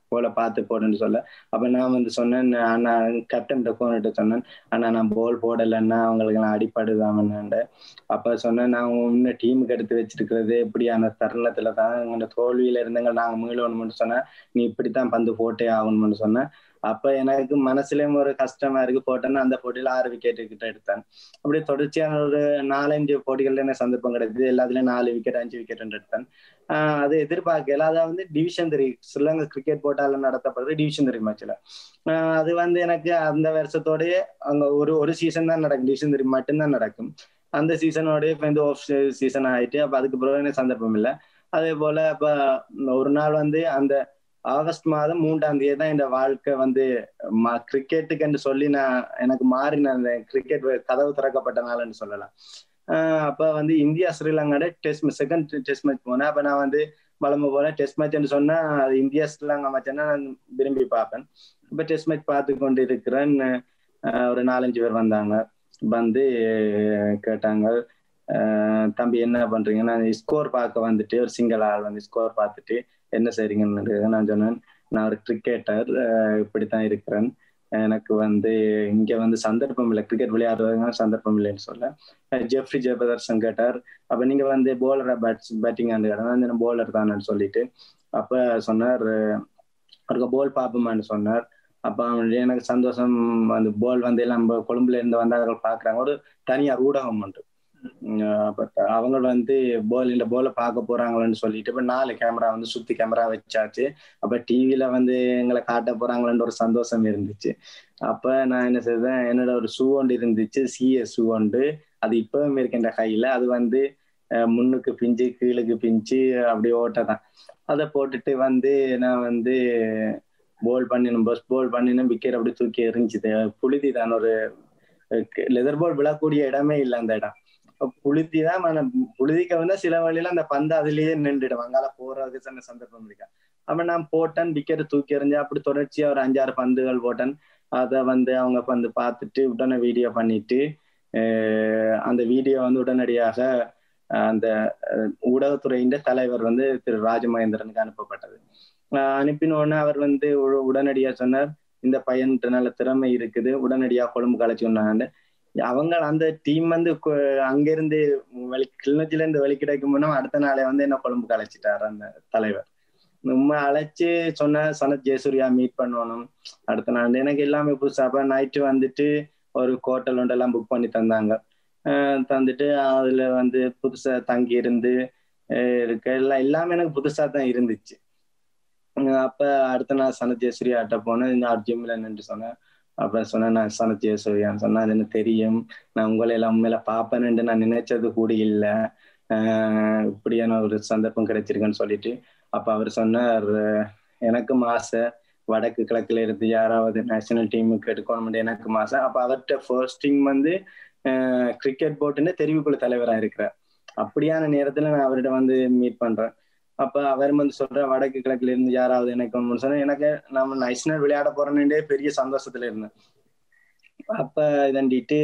போல பார்த்து போடுன்னு சொல்ல அப்ப நான் வந்து சொன்னேன் அண்ணா கேப்டன் டொக்கோன்ட்டு சொன்னேன் அண்ணா நான் போல் போடலைன்னா அவங்களுக்கு நான் அடிப்படுதாமன்னு அப்ப சொன்னேன் நான் இன்னும் டீமுக்கு எடுத்து வச்சிருக்கிறது இப்படியான தருணத்துல தான் எங்களோட தோல்வியில இருந்தவங்க நாங்க மீளணும்னு சொன்னேன் நீ இப்படித்தான் பந்து போட்டே ஆகணும்னு சொன்னேன் அப்ப எனக்கு மனசுலயும் ஒரு கஷ்டமா இருக்கு போட்டேன்னா அந்த போட்டியில ஆறு விக்கெட் கிட்ட எடுத்தேன் அப்படி தொடர்ச்சியான ஒரு நாலஞ்சு போட்டிகள்ல எனக்கு சந்தர்ப்பம் கிடைக்குது எல்லாத்துலயும் நாலு விக்கெட் அஞ்சு விக்கெட் எடுத்தேன் ஆஹ் அது எதிர்பார்க்கல அதாவது வந்து டிவிஷன் த்ரீ ஸ்ரீலங்கா கிரிக்கெட் போட்டால நடத்தப்படுறது டிவிஷன் த்ரீ மேட்ச்ல அது வந்து எனக்கு அந்த வருஷத்தோடய அங்க ஒரு ஒரு சீசன் தான் நடக்கும் டிவிஷன் த்ரீ மட்டும்தான் நடக்கும் அந்த சீசனோடய இப்போ இந்த ஆஃப் சீசன் ஆயிட்டு அப்ப அதுக்கு பிறகு எனக்கு சந்தர்ப்பம் இல்லை அதே போல இப்ப ஒரு நாள் வந்து அந்த ஆகஸ்ட் மாதம் மூன்றாம் தேதி தான் இந்த வாழ்க்கை வந்து கிரிக்கெட்டுக்கு என்று சொல்லி நான் எனக்கு மாறின அந்த கிரிக்கெட் கதவு திறக்கப்பட்ட நாள்னு சொல்லலாம் அப்ப வந்து இந்தியா ஸ்ரீலங்காட டெஸ்ட் செகண்ட் டெஸ்ட் மேட்ச் போனேன் அப்ப நான் வந்து வளம போல டெஸ்ட் மேட்ச்னு சொன்னா அது இந்தியா ஸ்ரீலங்கா மேட்ச்னா நான் விரும்பி பார்ப்பேன் இப்ப டெஸ்ட் மேட்ச் பார்த்து கொண்டு இருக்கிறேன் ஒரு நாலஞ்சு பேர் வந்தாங்க வந்து கேட்டாங்க தம்பி என்ன பண்றீங்கன்னா ஸ்கோர் பார்க்க வந்துட்டு ஒரு சிங்கிள் ஆள் வந்து ஸ்கோர் பார்த்துட்டு என்ன செய்றீங்கன்னு நான் சொன்னேன் நான் ஒரு கிரிக்கெட்டர் இப்படித்தான் இருக்கிறேன் எனக்கு வந்து இங்க வந்து சந்தர்ப்பம் இல்லை கிரிக்கெட் விளையாடுறதுங்க சந்தர்ப்பம் இல்லைன்னு சொல்ல ஜெஃப்ரி ஜெபதர்சன் கேட்டார் அப்ப நீங்க வந்து போலரா பேட்ஸ் பேட்டிங் ஆண்டு கேட்டா போலர் தானு சொல்லிட்டு அப்ப சொன்னார் அவருக்கு போல் பாப்போமான்னு சொன்னார் அப்ப எனக்கு சந்தோஷம் அந்த போல் வந்து எல்லாம் கொழும்புல இருந்து வந்தார்கள் பாக்குறாங்க ஒரு தனியார் ஊடகம் உண்டு அவங்க வந்து போல் இந்த போல பார்க்க போறாங்களன்னு சொல்லிட்டு இப்ப நாலு கேமரா வந்து சுத்தி கேமரா வச்சாச்சு அப்ப டிவில வந்து எங்களை காட்ட போறாங்களேன்னு ஒரு சந்தோஷம் இருந்துச்சு அப்ப நான் என்ன செய்தேன் என்னோட ஒரு ஷூ ஒன்று இருந்துச்சு சிஎஸ் ஷூ ஒன்று அது இப்பவும் இருக்கின்ற கையில அது வந்து முன்னுக்கு பிஞ்சு கீழுக்கு பிஞ்சு அப்படி ஓட்டதான் அதை போட்டுட்டு வந்து நான் வந்து போல் பண்ணினோம் பஸ் போல் பண்ணினோம் விக்கெட் அப்படி தூக்கி எரிஞ்சுது புழுதி தான் ஒரு லெதர் பால் விழக்கூடிய இடமே இல்லை அந்த இடம் புழுதி தான் புழுதிக்க வந்து சில வழியில அந்த பந்து அதுலயே நின்றுடும் அங்கால போறதுக்கு சின்ன சந்தர்ப்பம் இருக்கா அப்ப நான் போட்டேன் விக்கெட் தூக்கி எறிஞ்சு அப்படி தொடர்ச்சியா ஒரு அஞ்சாறு பந்துகள் போட்டேன் அதை வந்து அவங்க வந்து பார்த்துட்டு உடனே வீடியோ பண்ணிட்டு அந்த வீடியோ வந்து உடனடியாக அந்த ஊடகத்துறையின் தலைவர் வந்து திரு ராஜமகேந்திரனுக்கு அனுப்பப்பட்டது அனுப்பினோடனே அவர் வந்து உடனடியா சொன்னார் இந்த பையன்ட்டு நல்ல திறமை இருக்குது உடனடியா கொழும்பு கலைச்சு சொன்னாங்க அவங்க அந்த டீம் வந்து அங்கிருந்து வெளி கிளிநொச்சில இருந்து வெளி கிடைக்கும் முன்னே அடுத்த நாளே வந்து என்ன கொழும்பு கலைச்சிட்டாரு அந்த தலைவர் நம்ம அழைச்சு சொன்ன சனத் ஜெயசூர்யா மீட் பண்ணணும் அடுத்த நாள் எனக்கு எல்லாமே புதுசா அப்ப நைட்டு வந்துட்டு ஒரு ஹோட்டல் ஒன்றெல்லாம் புக் பண்ணி தந்தாங்க தந்துட்டு அதுல வந்து புதுசா தங்கி இருந்து இருக்க எல்லாம் எல்லாமே எனக்கு புதுசா தான் இருந்துச்சு அப்ப அடுத்த நாள் சனத் ஜெயசூர்யாட்ட போனேன் இந்த ஜிம்ல நின்று சொன்னேன் அப்ப சொன்னேன் நான் சனத் ஜெயசூர்யான்னு சொன்னா அது எனக்கு தெரியும் நான் உங்களை எல்லாம் உண்மையில பாப்பேன்னு நான் நினைச்சது கூட இல்லை ஆஹ் இப்படியான ஒரு சந்தர்ப்பம் கிடைச்சிருக்குன்னு சொல்லிட்டு அப்ப அவர் சொன்னார் எனக்கும் ஆசை வடக்கு கிழக்குல இருந்து யாராவது நேஷனல் டீமுக்கு எடுக்கணும் எனக்கு ஆசை அப்ப அவர்கிட்ட ஃபர்ஸ்டிங் வந்து கிரிக்கெட் போர்டுன்னு தெரிவுக்குழு தலைவராக இருக்கிறார் அப்படியான நேரத்துல நான் அவர்கிட்ட வந்து மீட் பண்றேன் அப்ப அவர் வந்து சொல்ற வடக்கு கிழக்குல இருந்து யாராவது எனக்கு சொன்னா எனக்கு நம்ம நேஷனல் விளையாட போறேன்னே பெரிய சந்தோஷத்துல இருந்தேன் அப்ப இதண்டிட்டு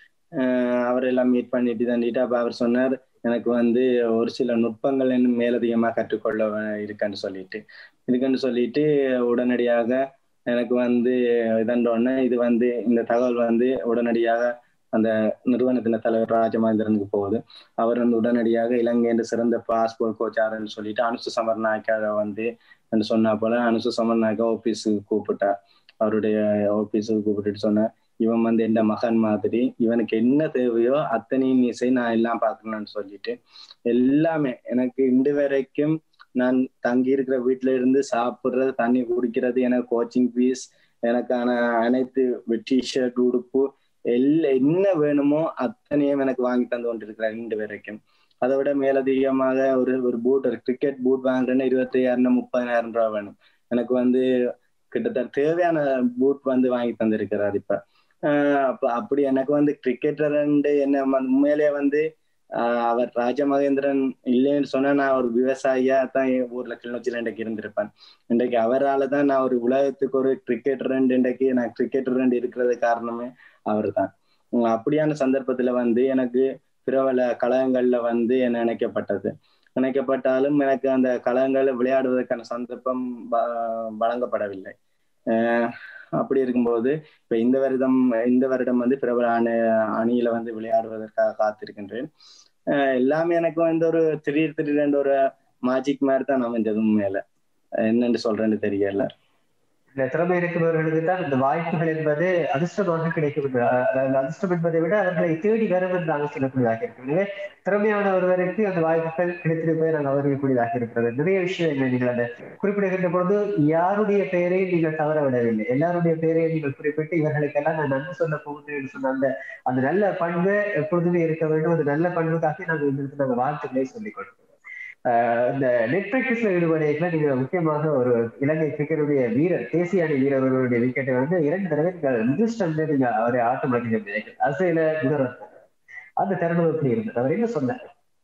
அவர் எல்லாம் மீட் பண்ணிட்டு தண்டிட்டு அப்ப அவர் சொன்னார் எனக்கு வந்து ஒரு சில நுட்பங்கள் இன்னும் மேலதிகமா கற்றுக்கொள்ள இருக்குன்னு சொல்லிட்டு இருக்குன்னு சொல்லிட்டு உடனடியாக எனக்கு வந்து இதன்றோடனே இது வந்து இந்த தகவல் வந்து உடனடியாக அந்த நிறுவனத்தின் தலைவர் ராஜமகேந்திரனுக்கு போகுது அவர் வந்து உடனடியாக இலங்கையின் சிறந்த பாஸ்போர்ட் கோச்சாருன்னு சொல்லிட்டு அனுசு சமர் நாயக்காக வந்து சொன்னா போல அனுசு சமர் நாயக்கா ஆபீஸுக்கு கூப்பிட்டார் அவருடைய ஆபீஸுக்கு கூப்பிட்டுட்டு சொன்ன இவன் வந்து எந்த மகன் மாதிரி இவனுக்கு என்ன தேவையோ அத்தனையும் இசை நான் எல்லாம் பார்க்கணும்னு சொல்லிட்டு எல்லாமே எனக்கு இன்று வரைக்கும் நான் தங்கி இருக்கிற வீட்டுல இருந்து சாப்பிடுறது தண்ணி குடிக்கிறது எனக்கு கோச்சிங் ஃபீஸ் எனக்கான அனைத்து டிஷர்ட் உடுப்பு எல்லா என்ன வேணுமோ அத்தனையும் எனக்கு வாங்கி தந்து கொண்டிருக்கிறார் இன்று வரைக்கும் அதை விட மேலதிகமாக ஒரு ஒரு பூட் ஒரு கிரிக்கெட் பூட் வாங்குறேன்னா இருபத்தி ஐயாயிரம் முப்பதாயிரம் ரூபாய் வேணும் எனக்கு வந்து கிட்டத்தட்ட தேவையான பூட் வந்து வாங்கி தந்திருக்கிறார் இப்ப அப்ப அப்படி எனக்கு வந்து கிரிக்கெட்டர் என்ன உண்மையிலேயே வந்து அவர் ராஜ மகேந்திரன் இல்லைன்னு சொன்னா நான் ஒரு விவசாயியா தான் என் ஊர்ல கிளிநொச்சியில இன்றைக்கு இருந்திருப்பேன் இன்றைக்கு அவரால் தான் நான் ஒரு உலகத்துக்கு ஒரு கிரிக்கெட்டர் இன்றைக்கு நான் கிரிக்கெட்டர் இருக்கிறது காரணமே அவர் தான் அப்படியான சந்தர்ப்பத்துல வந்து எனக்கு பிரபல கழகங்கள்ல வந்து என்ன நினைக்கப்பட்டது இணைக்கப்பட்டாலும் எனக்கு அந்த களங்களில் விளையாடுவதற்கான சந்தர்ப்பம் வழங்கப்படவில்லை அப்படி இருக்கும்போது இப்ப இந்த வருடம் இந்த வருடம் வந்து பிரபல அணி அணியில வந்து விளையாடுவதற்காக காத்திருக்கின்றேன் எல்லாமே எனக்கு வந்து ஒரு திடீர் திடீரென்று ஒரு மேஜிக் மாதிரி தான் அமைஞ்சது உண்மையில என்னன்னு சொல்றேன்னு தெரியல இந்த திறமை இருக்கிறவர்களுக்கு தான் இந்த வாய்ப்புகள் என்பது அதிர்ஷ்டமாக கிடைக்கும் அதிர்ஷ்டம் என்பதை விட அவர்களை தேடி வரும் என்று நாங்கள் சொல்லக்கூடியதாக இருக்கிறோம் எனவே திறமையான ஒருவருக்கு அந்த வாய்ப்புகள் கிடைத்திருப்பதை நாங்கள் அவர்களுக்கூடியதாக இருக்கிறது நிறைய விஷயங்கள் நீங்கள் அந்த குறிப்பிடுகின்ற பொழுது யாருடைய பெயரையும் நீங்கள் தவற விடவில்லை எல்லாருடைய பெயரையும் நீங்கள் குறிப்பிட்டு இவர்களுக்கெல்லாம் நான் நன்மை சொல்ல போகிறேன் என்று சொன்ன அந்த அந்த நல்ல பண்பு எப்பொழுதுமே இருக்க வேண்டும் அந்த நல்ல பண்புக்காக நாங்கள் இந்த நாங்கள் வாழ்த்துக்களை சொல்லிக் கொடுக்கிறோம் இந்த நெட் பிராக்டிஸ்ல ஈடுபடையில நீங்க முக்கியமாக ஒரு இலங்கை கிரிக்கெட்டுடைய வீரர் தேசிய அணி வீரர் ஒருவருடைய விக்கெட்டை வந்து இரண்டு தடவை நீங்கள் மிடில் ஸ்டம்ப்ல நீங்க அவரை ஆட்டம் அடிக்க அசையில குணரத் அந்த தருணம் எப்படி இருந்தது அவர் என்ன சொன்னார்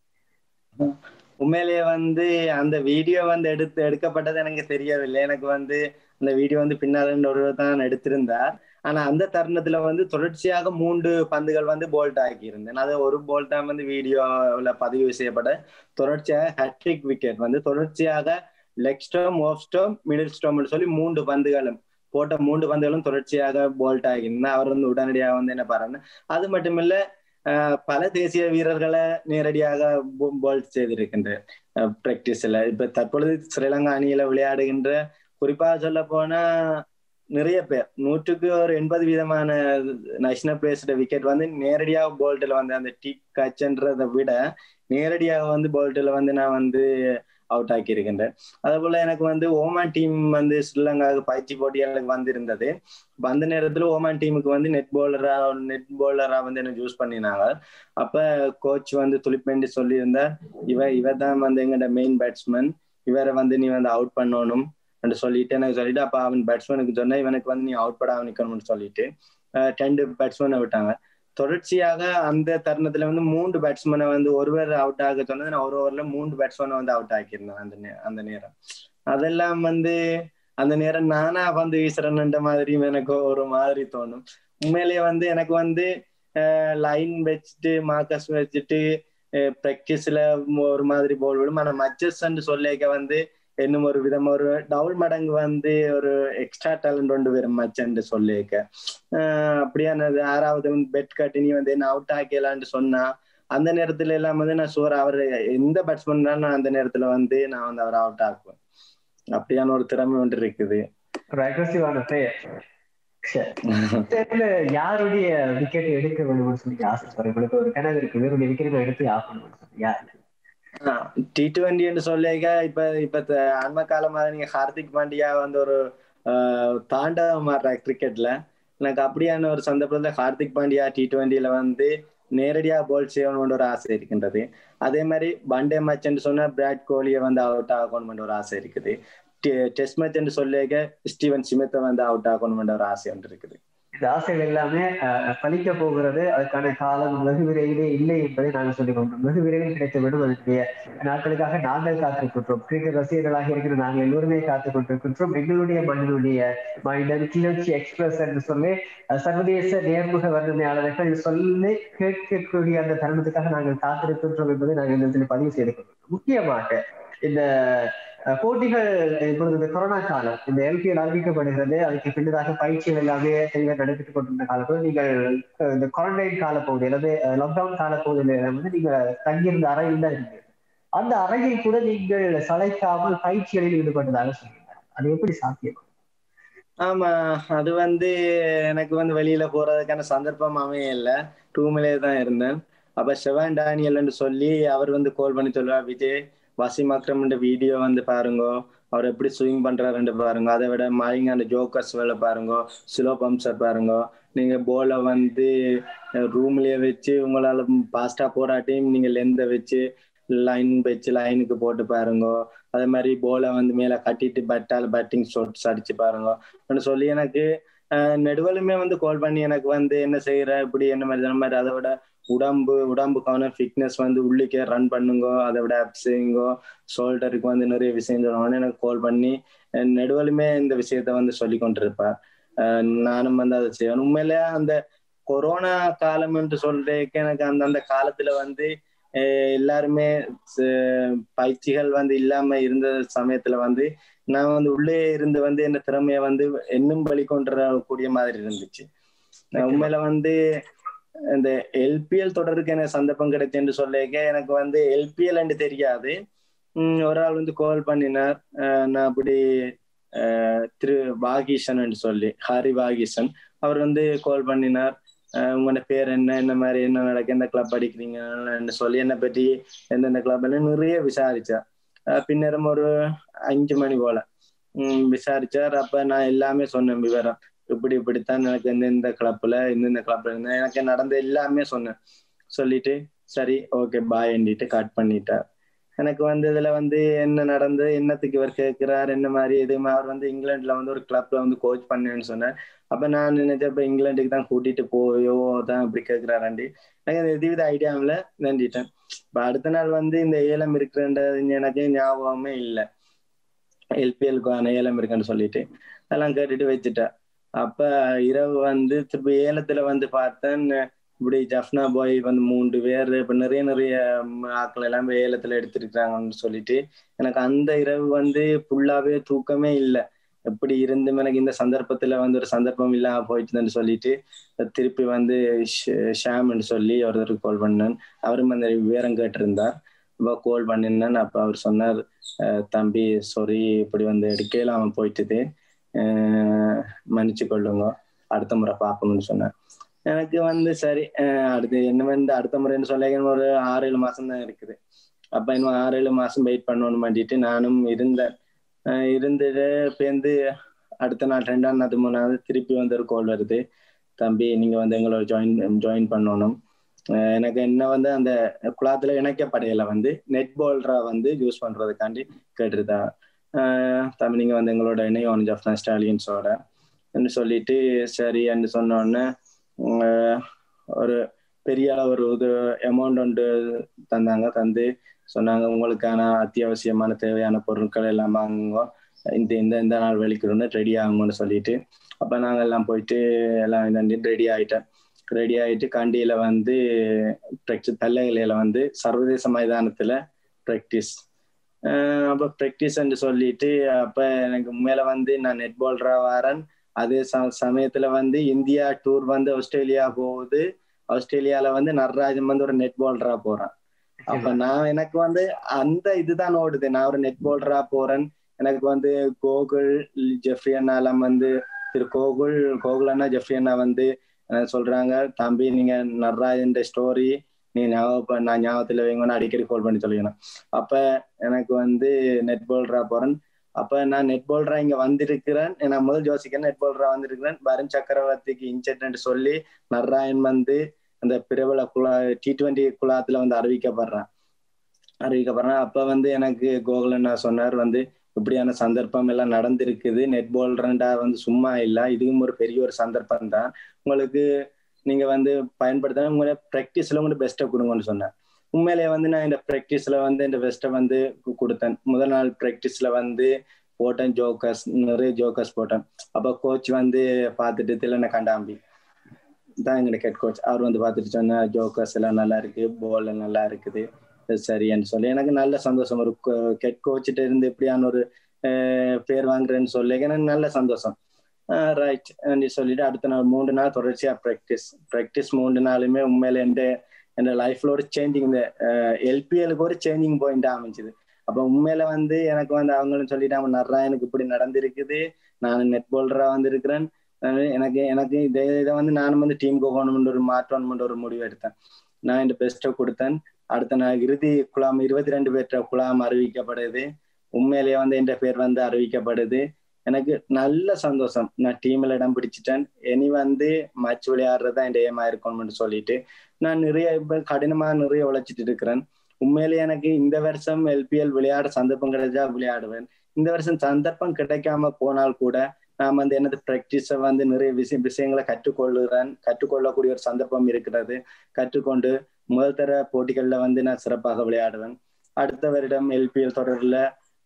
உண்மையிலேயே வந்து அந்த வீடியோ வந்து எடுத்து எடுக்கப்பட்டது எனக்கு தெரியவில்லை எனக்கு வந்து அந்த வீடியோ வந்து பின்னால் ஒரு தான் எடுத்திருந்தார் ஆனா அந்த தருணத்துல வந்து தொடர்ச்சியாக மூன்று பந்துகள் வந்து போல்ட் ஆக்கி இருந்தேன் அது ஒரு போல்ட் தான் வந்து வீடியோல பதிவு செய்யப்பட்ட தொடர்ச்சியாக ஹட்ரிக் விக்கெட் வந்து தொடர்ச்சியாக leg stump off stump middle ஸ்டோம்னு சொல்லி மூன்று பந்துகளும் போட்ட மூன்று பந்துகளும் தொடர்ச்சியாக போல்ட் ஆகியிருந்தேன் அவர் வந்து உடனடியாக வந்து என்ன பாருன்னு அது மட்டும் இல்ல பல தேசிய வீரர்களை நேரடியாக போல்ட் செய்திருக்கின்ற பிராக்டிஸ்ல இப்ப தற்பொழுது ஸ்ரீலங்கா அணியில விளையாடுகின்ற குறிப்பாக சொல்ல போனா நிறைய பேர் நூற்றுக்கு ஒரு எண்பது வீதமான நேஷனல் பிளேயர்ஸோட விக்கெட் வந்து நேரடியாக போல்ட்டில் வந்து அந்த டி கச்சன்றதை விட நேரடியாக வந்து போல்ட்டில் வந்து நான் வந்து அவுட் ஆக்கி இருக்கின்றேன் அதே போல எனக்கு வந்து ஓமான் டீம் வந்து ஸ்ரீலங்காவுக்கு பயிற்சி போட்டிகளுக்கு வந்திருந்தது அந்த நேரத்துல ஓமான் டீமுக்கு வந்து நெட் போலரா நெட் போலரா வந்து என்ன சூஸ் பண்ணினாங்க அப்ப கோச் வந்து துளிப்பேண்டி சொல்லியிருந்தார் இவ இவ தான் வந்து எங்கட மெயின் பேட்ஸ்மேன் இவரை வந்து நீ வந்து அவுட் பண்ணணும் என்று சொல்லிட்டு எனக்கு சொல்லிட்டு அப்ப அவன் பேட்ஸ்மேனுக்கு சொன்ன இவனுக்கு வந்து நீ அவுட் படாம நிக்கணும்னு சொல்லிட்டு ரெண்டு பேட்ஸ்மேனை விட்டாங்க தொடர்ச்சியாக அந்த தருணத்துல வந்து மூன்று பேட்ஸ்மேனை வந்து ஒருவர் அவுட் ஆக சொன்னது நான் ஒரு ஓவர்ல மூன்று பேட்ஸ்மேனை வந்து அவுட் ஆக்கியிருந்தேன் அந்த அந்த நேரம் அதெல்லாம் வந்து அந்த நேரம் நானா வந்து வீசுறேன்ன்ற மாதிரியும் எனக்கு ஒரு மாதிரி தோணும் உண்மையிலேயே வந்து எனக்கு வந்து லைன் வச்சுட்டு மார்க்கஸ் வச்சுட்டு ப்ராக்டிஸ்ல ஒரு மாதிரி போல் விடும் ஆனா மச்சஸ் சொல்லிக்க வந்து இன்னும் ஒரு விதம் ஒரு டபுள் மடங்கு வந்து ஒரு எக்ஸ்ட்ரா டேலண்ட் ஒன்று வரும் மச்சன்னு சொல்லியிருக்க அப்படியானது ஆறாவது வந்து பெட் கட்டி நீ வந்து என்ன அவுட் ஆக்கலான்னு சொன்னா அந்த நேரத்துல எல்லாம் வந்து நான் சூர் அவர் எந்த பேட்ஸ்மேன் நான் அந்த நேரத்துல வந்து நான் வந்து அவர் அவுட் ஆக்குவேன் அப்படியான ஒரு திறமை ஒன்று இருக்குது யாருடைய விக்கெட் எடுக்க வேணும்னு சொல்லி ஆசைப்படுறேன் உங்களுக்கு ஒரு கனவு இருக்கு வேறுடைய விக்கெட் எடுத்து ஆகணும்னு சொல்லி யாரு டி டுவெண்டி என்று சொல்லிக்க இப்ப இப்ப அண்மை காலமாக நீங்க ஹார்திக் பாண்டியா வந்து ஒரு தாண்டவம் மாறுற கிரிக்கெட்ல எனக்கு அப்படியான ஒரு சந்தர்ப்பத்துல ஹார்திக் பாண்டியா டி டுவெண்ட்டில வந்து நேரடியா போல் செய்யணும்னு ஒரு ஆசை இருக்கின்றது அதே மாதிரி வண்டே மேட்ச் சொன்னா விராட் கோலியை வந்து அவுட் ஆகணும்னு ஒரு ஆசை இருக்குது டெஸ்ட் மேட்ச் என்று சொல்லிக்க ஸ்டீவன் சிமித்தை வந்து அவுட் ஆகணும்ன்ற ஒரு ஆசை ஒன்று இருக்குது இந்த ஆசைகள் எல்லாமே பலிக்க போகிறது அதுக்கான காலம் வெகு விரைவிலே இல்லை என்பதை நாங்கள் சொல்லிக் கொண்டோம் வெகு விரைவில் கிடைத்து விடும் அதற்குரிய நாட்களுக்காக நாங்கள் காத்திருக்கின்றோம் கிரிக்கெட் ரசிகர்களாக இருக்கிற நாங்கள் எல்லோருமே காத்துக் கொண்டிருக்கின்றோம் எங்களுடைய மண்ணினுடைய மைண்டன் கிளர்ச்சி எக்ஸ்பிரஸ் என்று சொல்லி சர்வதேச நேர்முக வர்ணனையாளர்கள் சொல்லி கேட்கக்கூடிய அந்த தருணத்துக்காக நாங்கள் காத்திருக்கின்றோம் என்பதை நாங்கள் இந்த இடத்தில் பதிவு செய்து கொண்டிருக்கிறோம் முக்கியமாக இந்த போட்டிகள் இப்பொழுது இந்த கொரோனா காலம் இந்த எல்பிஎல் அறிவிக்கப்படுகிறது அதுக்கு பின்னதாக பயிற்சிகள் எல்லாமே தெளிவாக நடைபெற்றுக் கொண்டிருந்த காலத்தில் நீங்கள் இந்த குவாரண்டைன் கால பகுதி அல்லது லாக்டவுன் கால பகுதியில வந்து நீங்க தங்கியிருந்த அறையில் தான் இருக்கு அந்த அறையை கூட நீங்கள் சளைக்காமல் பயிற்சிகளில் ஈடுபட்டதாக சொல்லுங்க அது எப்படி சாத்தியம் ஆமா அது வந்து எனக்கு வந்து வெளியில போறதுக்கான சந்தர்ப்பம் அமையல ரூம்லயே தான் இருந்தேன் அப்ப செவன் டேனியல்னு சொல்லி அவர் வந்து கால் பண்ணி சொல்லுவார் விஜய் வசிம் அக்ரம் வீடியோ வந்து பாருங்க அவர் எப்படி ஸ்விங் பண்றாருன்னு பாருங்க அதை விட மாயிங் அந்த ஜோக்கர்ஸ் வேலை பாருங்க ஸ்லோ பம்ப்ஸை பாருங்க நீங்க போலை வந்து ரூம்லயே வச்சு உங்களால பாஸ்டா போராட்டியும் நீங்க லெந்த வச்சு லைன் வச்சு லைனுக்கு போட்டு பாருங்க அதே மாதிரி போலை வந்து மேல கட்டிட்டு பட்டால் பேட்டிங் ஷாட்ஸ் அடிச்சு பாருங்க சொல்லி எனக்கு நெடுவலுமே வந்து கால் பண்ணி எனக்கு வந்து என்ன செய்யற இப்படி என்ன மாதிரி மாதிரி அதை விட உடம்பு உடம்புக்கான ஃபிட்னஸ் வந்து உள்ளிக்கே ரன் பண்ணுங்க அதை விட அப்ஸிங்கோ ஷோல்டருக்கு வந்து நிறைய விஷயம் சொல்லுவாங்க எனக்கு கால் பண்ணி நெடுவலுமே இந்த விஷயத்த வந்து சொல்லி கொண்டிருப்பேன் நானும் வந்து அதை செய்வேன் உண்மையிலே அந்த கொரோனா காலம் என்று சொல்றதுக்கு எனக்கு அந்தந்த காலத்துல வந்து எல்லாருமே பயிற்சிகள் வந்து இல்லாம இருந்த சமயத்துல வந்து நான் வந்து உள்ளே இருந்து வந்து என்ன திறமைய வந்து இன்னும் வெளிக்கொண்டு கூடிய மாதிரி இருந்துச்சு உண்மையில வந்து இந்த எல்பிஎல் தொடருக்கு எனக்கு சந்தர்ப்பம் கிடைச்சுன்னு சொல்லிக்க எனக்கு வந்து எல்பிஎல் என்று தெரியாது ஒரு ஆள் வந்து கால் பண்ணினார் நான் அப்படி திரு வாகீசன் சொல்லி ஹரி வாகீசன் அவர் வந்து கால் பண்ணினார் உங்களோட பேர் என்ன என்ன மாதிரி என்ன நடக்க எந்த கிளப் அடிக்கிறீங்கன்னு சொல்லி என்னை பற்றி எந்தெந்த கிளப் நிறைய விசாரிச்சா பின்னரும் ஒரு அஞ்சு மணி போல உம் விசாரிச்சார் அப்ப நான் எல்லாமே சொன்னேன் விவரம் இப்படி இப்படித்தான் எனக்கு எந்தெந்த கிளப்ல இந்தந்த கிளப்ல இருந்தேன் எனக்கு நடந்த எல்லாமே சொன்னேன் சொல்லிட்டு சரி ஓகே பாய் எண்டிட்டு கட் பண்ணிட்டார் எனக்கு வந்து இதுல வந்து என்ன நடந்து என்னத்துக்கு இவர் கேட்கிறார் என்ன மாதிரி எதுவுமே அவர் வந்து இங்கிலாந்துல வந்து ஒரு கிளப்ல வந்து கோச் பண்ணேன்னு சொன்னார் அப்ப நான் நினைச்சேன் இப்ப இங்கிலாந்துக்கு தான் கூட்டிட்டு போயோ தான் இப்படி கேட்கிறாராண்டி எனக்கு அந்த எதுவித ஐடியா இல்ல நண்டிட்டேன் இப்ப அடுத்த நாள் வந்து இந்த ஏலம் இருக்குன்றது எனக்கு ஞாபகமே இல்லை எல்பிஎலுக்கான ஏலம் இருக்குன்னு சொல்லிட்டு அதெல்லாம் கேட்டுட்டு வச்சுட்டேன் அப்ப இரவு வந்து திருப்பி ஏலத்துல வந்து பார்த்தேன் இப்படி ஜஃப்னா பாய் வந்து மூன்று பேர் இப்ப நிறைய நிறைய ஆட்கள் எல்லாமே ஏலத்துல எடுத்திருக்கிறாங்கன்னு சொல்லிட்டு எனக்கு அந்த இரவு வந்து ஃபுல்லாவே தூக்கமே இல்லை எப்படி இருந்தும் எனக்கு இந்த சந்தர்ப்பத்துல வந்து ஒரு சந்தர்ப்பம் இல்லாம போயிட்டுன்னு சொல்லிட்டு திருப்பி வந்து ஷாம்னு சொல்லி ஒருத்தருக்கு கால் பண்ணேன் அவரும் அந்த விவரம் கேட்டிருந்தார் அப்ப கால் பண்ணிருந்தேன் அப்ப அவர் சொன்னார் தம்பி சாரி இப்படி வந்து எடுக்கையில அவன் போயிட்டுது மன்னிச்சு கொள்ளுங்க அடுத்த முறை பார்ப்போம்னு சொன்னேன் எனக்கு வந்து சரி அடுத்து என்ன வந்து அடுத்த முறைன்னு சொல்ல ஒரு ஆறு ஏழு மாசம் தான் இருக்குது அப்ப இன்னும் ஆறு ஏழு மாசம் வெயிட் பண்ணணும்னு பண்ணிட்டு நானும் இருந்தேன் இருந்துட்டு பேருந்து அடுத்த நாள் ரெண்டாம் நாள் மூணாவது திருப்பி வந்து ஒரு கால் வருது தம்பி நீங்க வந்து எங்களோட ஜாயின் ஜாயின் பண்ணணும் எனக்கு என்ன வந்து அந்த குளத்துல இணைக்கப்படையில வந்து நெட் பால்ரா வந்து யூஸ் பண்றதுக்காண்டி கேட்டுருதா தம்பி நீங்க வந்து எங்களோட இணையம் ஜப்னா ஸ்டாலியன்ஸோட சொல்லிட்டு சரி என்று சொன்ன உடனே ஒரு பெரிய அளவு ஒரு இது அமௌண்ட் ஒன்று தந்தாங்க தந்து சொன்னாங்க உங்களுக்கான அத்தியாவசியமான தேவையான பொருட்கள் எல்லாம் வாங்குங்க இந்த இந்த இந்த நாள் வெளிக்கிறோன்னு ரெடி ஆகுங்கன்னு சொல்லிட்டு அப்ப நாங்க எல்லாம் போயிட்டு எல்லாம் இந்த ரெடி ஆயிட்டேன் ரெடி ஆயிட்டு கண்டியில வந்து தல்லையில வந்து சர்வதேச மைதானத்துல ப்ராக்டிஸ் அப்ப ப்ராக்டிஸ் சொல்லிட்டு அப்ப எனக்கு மேல வந்து நான் நெட் பால்ரா வரேன் அதே சமயத்துல வந்து இந்தியா டூர் வந்து ஆஸ்திரேலியா போகுது ஆஸ்திரேலியால வந்து நடராஜன் வந்து ஒரு நெட் பால்ரா போறான் அப்ப நான் எனக்கு வந்து அந்த இதுதான் ஓடுது நான் ஒரு நெட் பால்ரா போறேன் எனக்கு வந்து கோகுல் ஜெஃப்ரி அண்ணாலாம் வந்து திரு கோகுல் கோகுல் அண்ணா ஜெஃப்ரி அண்ணா வந்து சொல்றாங்க தம்பி நீங்க நடராஜன் ஸ்டோரி நீ ஞாபகம் நான் ஞாபகத்துல வைங்கன்னு அடிக்கடி கால் பண்ணி சொல்லிக்கணும் அப்ப எனக்கு வந்து நெட் பால்ரா போறேன் அப்ப நான் நெட் பால்ரா இங்க வந்திருக்கிறேன் நான் முதல் ஜோசிக்கிறேன் நெட் பால்ரா வந்திருக்கிறேன் வருண் சக்கரவர்த்திக்கு இன்சென்ட் சொல்லி நர்ராயன் வந்து அந்த பிரபல குழா டி டுவெண்டி குழாத்துல வந்து அறிவிக்கப்படுறான் அறிவிக்கப்படுறான் அப்ப வந்து எனக்கு கோகுலன் சொன்னார் வந்து இப்படியான சந்தர்ப்பம் எல்லாம் நடந்திருக்குது நெட் பால்ரண்டா வந்து சும்மா இல்ல இதுவும் ஒரு பெரிய ஒரு சந்தர்ப்பம் தான் உங்களுக்கு நீங்க வந்து பயன்படுத்த உங்களை ப்ராக்டிஸ்ல உங்களுக்கு பெஸ்ட்டை கொடுங்கன்னு சொன்னேன் உண்மையிலேயே வந்து நான் இந்த ப்ராக்டிஸ்ல வந்து இந்த பெஸ்ட்டை வந்து கொடுத்தேன் முதல் நாள் ப்ராக்டிஸ்ல வந்து போட்டேன் ஜோக்கர்ஸ் நிறைய ஜோக்கர்ஸ் போட்டேன் அப்ப கோச் வந்து பார்த்துட்டு தில்லன கண்டாம்பி தான் எங்க ஹெட் கோச் அவர் வந்து பார்த்துட்டு சொன்ன ஜோக்கர்ஸ் எல்லாம் நல்லா இருக்கு பால் நல்லா இருக்குது சரின்னு சொல்லி எனக்கு நல்ல சந்தோஷம் ஒரு ஹெட் கோச்சிட்ட இருந்து எப்படியான ஒரு பேர் வாங்குறேன்னு சொல்லி எனக்கு நல்ல சந்தோஷம் ரைட் சொல்லிட்டு அடுத்த நாள் மூன்று நாள் தொடர்ச்சியா ப்ராக்டிஸ் ப்ராக்டிஸ் மூன்று நாளுமே உண்மையில எந்த என் லைஃப்ல ஒரு சேஞ்சிங் இந்த எல்பிஎலுக்கு ஒரு சேஞ்சிங் பாயிண்ட் அமைஞ்சுது அப்ப உண்மையில வந்து எனக்கு வந்து அவங்களும் சொல்லிட்டாங்க நர்ரா எனக்கு இப்படி நடந்திருக்குது நான் நெட் பால்ரா வந்து இருக்கிறேன் எனக்கு எனக்கு இதே இதை வந்து நானும் வந்து டீம் போகணும்னு ஒரு மாற்றணும்னு ஒரு முடிவு எடுத்தேன் நான் இந்த பெஸ்ட்டை கொடுத்தேன் அடுத்த நாள் இறுதி குழாம் இருபத்தி ரெண்டு பேர்ட்ட குழாம் அறிவிக்கப்படுது உண்மையிலேயே வந்து என் பேர் வந்து அறிவிக்கப்படுது எனக்கு நல்ல சந்தோஷம் நான் டீம்ல இடம் பிடிச்சிட்டேன் இனி வந்து மேட்ச் விளையாடுறது தான் என் ஏமா இருக்கணும்னு சொல்லிட்டு நான் நிறைய இப்ப கடினமா நிறைய உழைச்சிட்டு இருக்கிறேன் உண்மையிலேயே எனக்கு இந்த வருஷம் எல்பிஎல் விளையாட சந்தர்ப்பம் கிடைச்சா விளையாடுவேன் இந்த வருஷம் சந்தர்ப்பம் கிடைக்காம போனால் கூட நான் வந்து எனது ப்ராக்டிஸை வந்து நிறைய விஷயம் விஷயங்களை கற்றுக்கொள்ளுறேன் கற்றுக்கொள்ளக்கூடிய ஒரு சந்தர்ப்பம் இருக்கிறது கற்றுக்கொண்டு முதல் தர போட்டிகள்ல வந்து நான் சிறப்பாக விளையாடுவேன் அடுத்த வருடம் எல்பிஎல் தொடரில்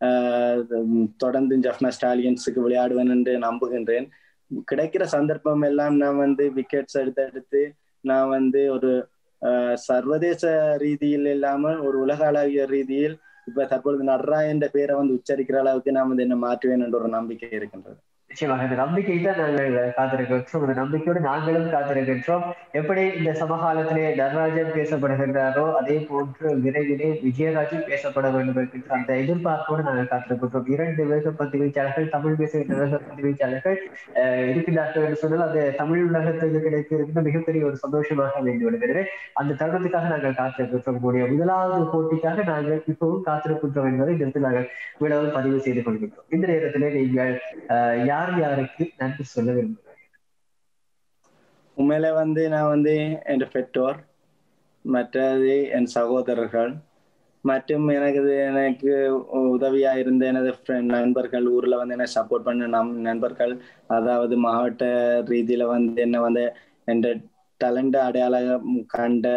தொடர்ந்து ஜஃப்னா ஸ்டாலியன்ஸுக்கு விளையாடுவேன் என்று நம்புகின்றேன் கிடைக்கிற சந்தர்ப்பம் எல்லாம் நான் வந்து விக்கெட்ஸ் எடுத்து எடுத்து நான் வந்து ஒரு சர்வதேச ரீதியில் இல்லாம ஒரு உலக அளவிய ரீதியில் இப்ப தற்பொழுது நட்ரா என்ற பேரை வந்து உச்சரிக்கிற அளவுக்கு நாம் வந்து என்ன மாற்றுவேன் என்ற ஒரு நம்பிக்கை இருக்கின்றது நிச்சயமாக இந்த நம்பிக்கை தான் நாங்கள் காத்திருக்கின்றோம் இந்த நம்பிக்கையோடு நாங்களும் காத்திருக்கின்றோம் எப்படி இந்த சமகாலத்திலே நடராஜன் பேசப்படுகின்றாரோ அதே போன்று விரைவிலே விஜயராஜும் பேசப்பட வேண்டும் என்கின்ற அந்த எதிர்பார்ப்போடு நாங்கள் காத்திருக்கின்றோம் இரண்டு வேக பத்திரிகையாளர்கள் தமிழ் பேசுகின்ற வேக பத்திரிகையாளர்கள் இருக்கின்றார்கள் என்று சொன்னால் அது தமிழ் உலகத்துக்கு கிடைத்திருக்கின்ற மிகப்பெரிய ஒரு சந்தோஷமாக வேண்டி வருகிறது அந்த தருணத்துக்காக நாங்கள் காத்திருக்கின்றோம் உங்களுடைய முதலாவது போட்டிக்காக நாங்கள் இப்பவும் காத்திருக்கின்றோம் என்பதை இந்த நாங்கள் விடவும் பதிவு செய்து கொள்கின்றோம் இந்த நேரத்திலே நீங்கள் யார் யாருக்கு நன்றி சொல்ல விரும்புகிறேன் உண்மையில வந்து நான் வந்து என் பெற்றோர் மற்றது என் சகோதரர்கள் மற்றும் எனக்கு எனக்கு உதவியா இருந்த எனது நண்பர்கள் ஊர்ல வந்து என்ன சப்போர்ட் பண்ண நம் நண்பர்கள் அதாவது மாவட்ட ரீதியில வந்து என்ன வந்து என் டேலண்ட் அடையாளம் கண்ட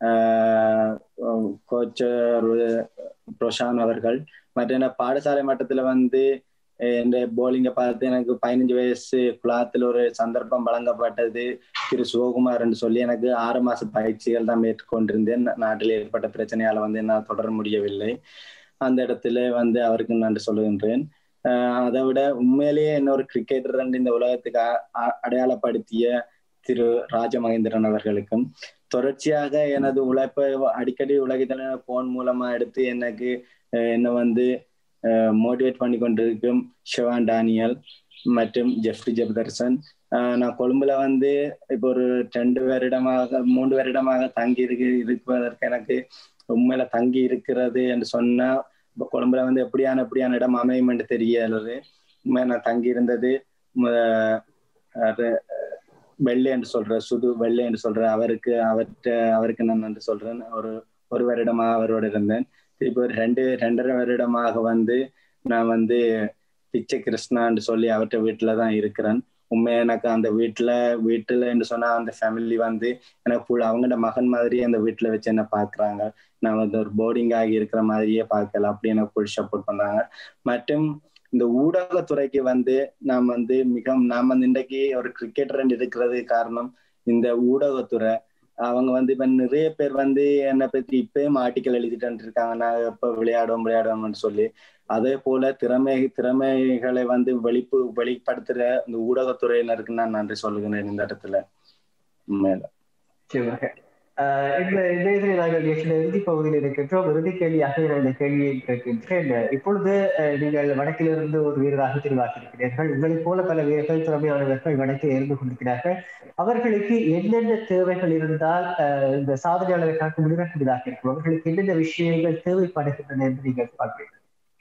கோச்சர் பிரசாந்த் அவர்கள் மற்ற என்ன பாடசாலை மட்டத்துல வந்து என் போலிங்கை பார்த்து எனக்கு பதினஞ்சு வயசு குலாத்தில் ஒரு சந்தர்ப்பம் வழங்கப்பட்டது திரு சிவகுமார் என்று சொல்லி எனக்கு ஆறு மாச பயிற்சிகள் தான் மேற்கொண்டிருந்தேன் நாட்டில் ஏற்பட்ட பிரச்சனையால வந்து என்னால் தொடர முடியவில்லை அந்த இடத்துல வந்து அவருக்கு நன்றி சொல்லுகின்றேன் அதை விட உண்மையிலேயே என்ன ஒரு கிரிக்கெட்டர் இந்த உலகத்துக்கு அடையாளப்படுத்திய திரு ராஜமகேந்திரன் அவர்களுக்கும் தொடர்ச்சியாக எனது உழைப்பை அடிக்கடி உலகத்தில் போன் மூலமா எடுத்து எனக்கு என்னை வந்து மோட்டிவேட் பண்ணி கொண்டிருக்கும் ஷிவான் டானியல் மற்றும் ஜெஃப்ரி ஜெபதர்சன் நான் கொழும்புல வந்து இப்போ ஒரு ரெண்டு வருடமாக மூன்று வருடமாக தங்கி இருக்கு இருப்பதற்கு எனக்கு உண்மையில தங்கி இருக்கிறது என்று சொன்னா இப்போ கொழும்புல வந்து எப்படியான எப்படியான இடம் அமையும் என்று தெரியறது உண்மை நான் தங்கி இருந்தது வெள்ளை என்று சொல்ற சுது வெள்ளை என்று சொல்ற அவருக்கு அவர்கிட்ட அவருக்கு நான் நன்றி சொல்றேன் ஒரு ஒரு வருடமாக அவரோட இருந்தேன் திருப்பி ஒரு ரெண்டு ரெண்டரை வருடமாக வந்து நான் வந்து பிச்சை கிருஷ்ணான்னு சொல்லி அவர்கிட்ட வீட்டுல தான் இருக்கிறேன் உண்மை எனக்கு அந்த வீட்டுல வீட்டுல என்று சொன்னா அந்த ஃபேமிலி வந்து எனக்கு ஃபுல் அவங்களோட மகன் மாதிரியே அந்த வீட்டுல வச்சு என்ன பாக்குறாங்க நான் வந்து ஒரு போர்டிங் ஆகி இருக்கிற மாதிரியே பார்க்கல அப்படி எனக்கு ஃபுல் சப்போர்ட் பண்றாங்க மற்றும் இந்த ஊடகத்துறைக்கு வந்து நாம் வந்து மிக நாம் வந்து இன்றைக்கு ஒரு கிரிக்கெட்டர் இருக்கிறது காரணம் இந்த ஊடகத்துறை அவங்க வந்து இப்ப நிறைய பேர் வந்து என்னை பத்தி இப்பயும் ஆர்டிக்கல் எழுதிட்டு இருக்காங்க நான் எப்ப விளையாடுவோம் விளையாடுவோம்னு சொல்லி அதே போல திறமை திறமைகளை வந்து வெளிப்பு வெளிப்படுத்துற இந்த ஊடகத்துறையினருக்கு நான் நன்றி சொல்லுகிறேன் இந்த இடத்துல உண்மையில இந்த இதில் நாங்கள் நிகழ்ச்சியில் இறுதி பகுதியில் இருக்கின்றோம் இறுதி கேள்வியாக நான் இந்த கேள்வியை கேட்கின்றேன் இப்பொழுது நீங்கள் வடக்கிலிருந்து ஒரு வீரராக தெரிவாக்கியிருக்கிறீர்கள் உங்களைப் போல பல வீரர்கள் திறமையானவர்கள் வடக்கில் இருந்து கொண்டிருக்கிறார்கள் அவர்களுக்கு என்னென்ன தேவைகள் இருந்தால் இந்த சாதனையாளர்களுக்காக முன்னிறக்கூடியதாக இருக்கும் அவர்களுக்கு என்னென்ன விஷயங்கள் தேவைப்படுகின்றன என்று நீங்கள் பார்க்கிறீர்கள்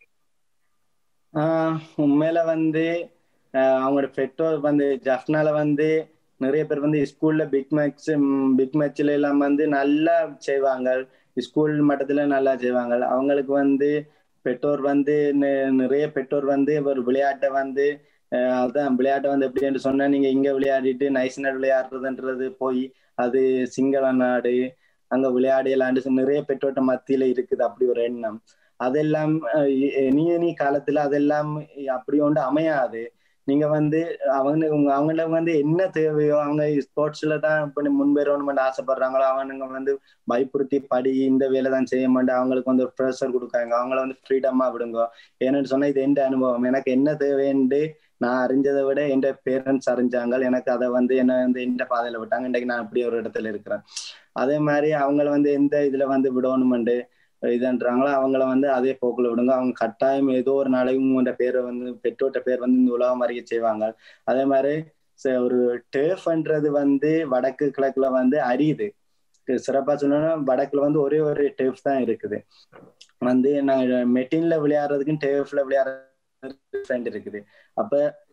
உண்மையில வந்து அவங்களோட பெற்றோர் வந்து ஜஃப்னால வந்து நிறைய பேர் வந்து ஸ்கூல்ல பிக் மேட்ச் பிக் மேட்ச்ல எல்லாம் வந்து நல்லா செய்வாங்க ஸ்கூல் மட்டத்துல நல்லா செய்வாங்க அவங்களுக்கு வந்து பெற்றோர் வந்து நிறைய பெற்றோர் வந்து ஒரு விளையாட்டை வந்து அதான் விளையாட்டை வந்து எப்படின்னு சொன்னா நீங்க இங்க விளையாடிட்டு நைஸ்னர் விளையாடுறதுன்றது போய் அது சிங்கள நாடு அங்க விளையாடியலாண்டு நிறைய பெற்றோர்ட்ட மத்தியில இருக்குது அப்படி ஒரு எண்ணம் அதெல்லாம் இனி இனி காலத்துல அதெல்லாம் அப்படி ஒன்று அமையாது நீங்க வந்து அவங்க அவங்கள வந்து என்ன தேவையோ அவங்க ஸ்போர்ட்ஸ்ல தான் இப்ப முன்பேறணும்னு ஆசைப்படுறாங்களோ அவனுங்க வந்து பயப்படுத்தி படி இந்த வேலை தான் செய்ய மாட்டேன் அவங்களுக்கு வந்து ஒரு ப்ரெஷர் கொடுக்காங்க அவங்கள வந்து ஃப்ரீடமா விடுங்க ஏன்னு சொன்னா இது எந்த அனுபவம் எனக்கு என்ன தேவைன்னு நான் அறிஞ்சதை விட என் பேரண்ட்ஸ் அறிஞ்சாங்க எனக்கு அதை வந்து என்ன வந்து எந்த பாதையில விட்டாங்க இன்றைக்கு நான் இப்படி ஒரு இடத்துல இருக்கிறேன் அதே மாதிரி அவங்கள வந்து எந்த இதுல வந்து விடணுமெண்டு இதுன்றாங்களோ அவங்கள வந்து அதே போக்குல விடுங்க அவங்க கட்டாயம் ஏதோ ஒரு நாளைக்கு உங்களோட பேரை வந்து பெற்றோட்ட பேர் வந்து இந்த உலகம் அறிய செய்வாங்க அதே மாதிரி ஒரு டேஃப்ன்றது வந்து வடக்கு கிழக்குல வந்து அரியுது சிறப்பா சொன்னா வடக்குல வந்து ஒரே ஒரு டேஃப் தான் இருக்குது வந்து நாங்க மெட்டின்ல விளையாடுறதுக்கும் டேஃப்ல விளையாடுறது இருக்குது அப்ப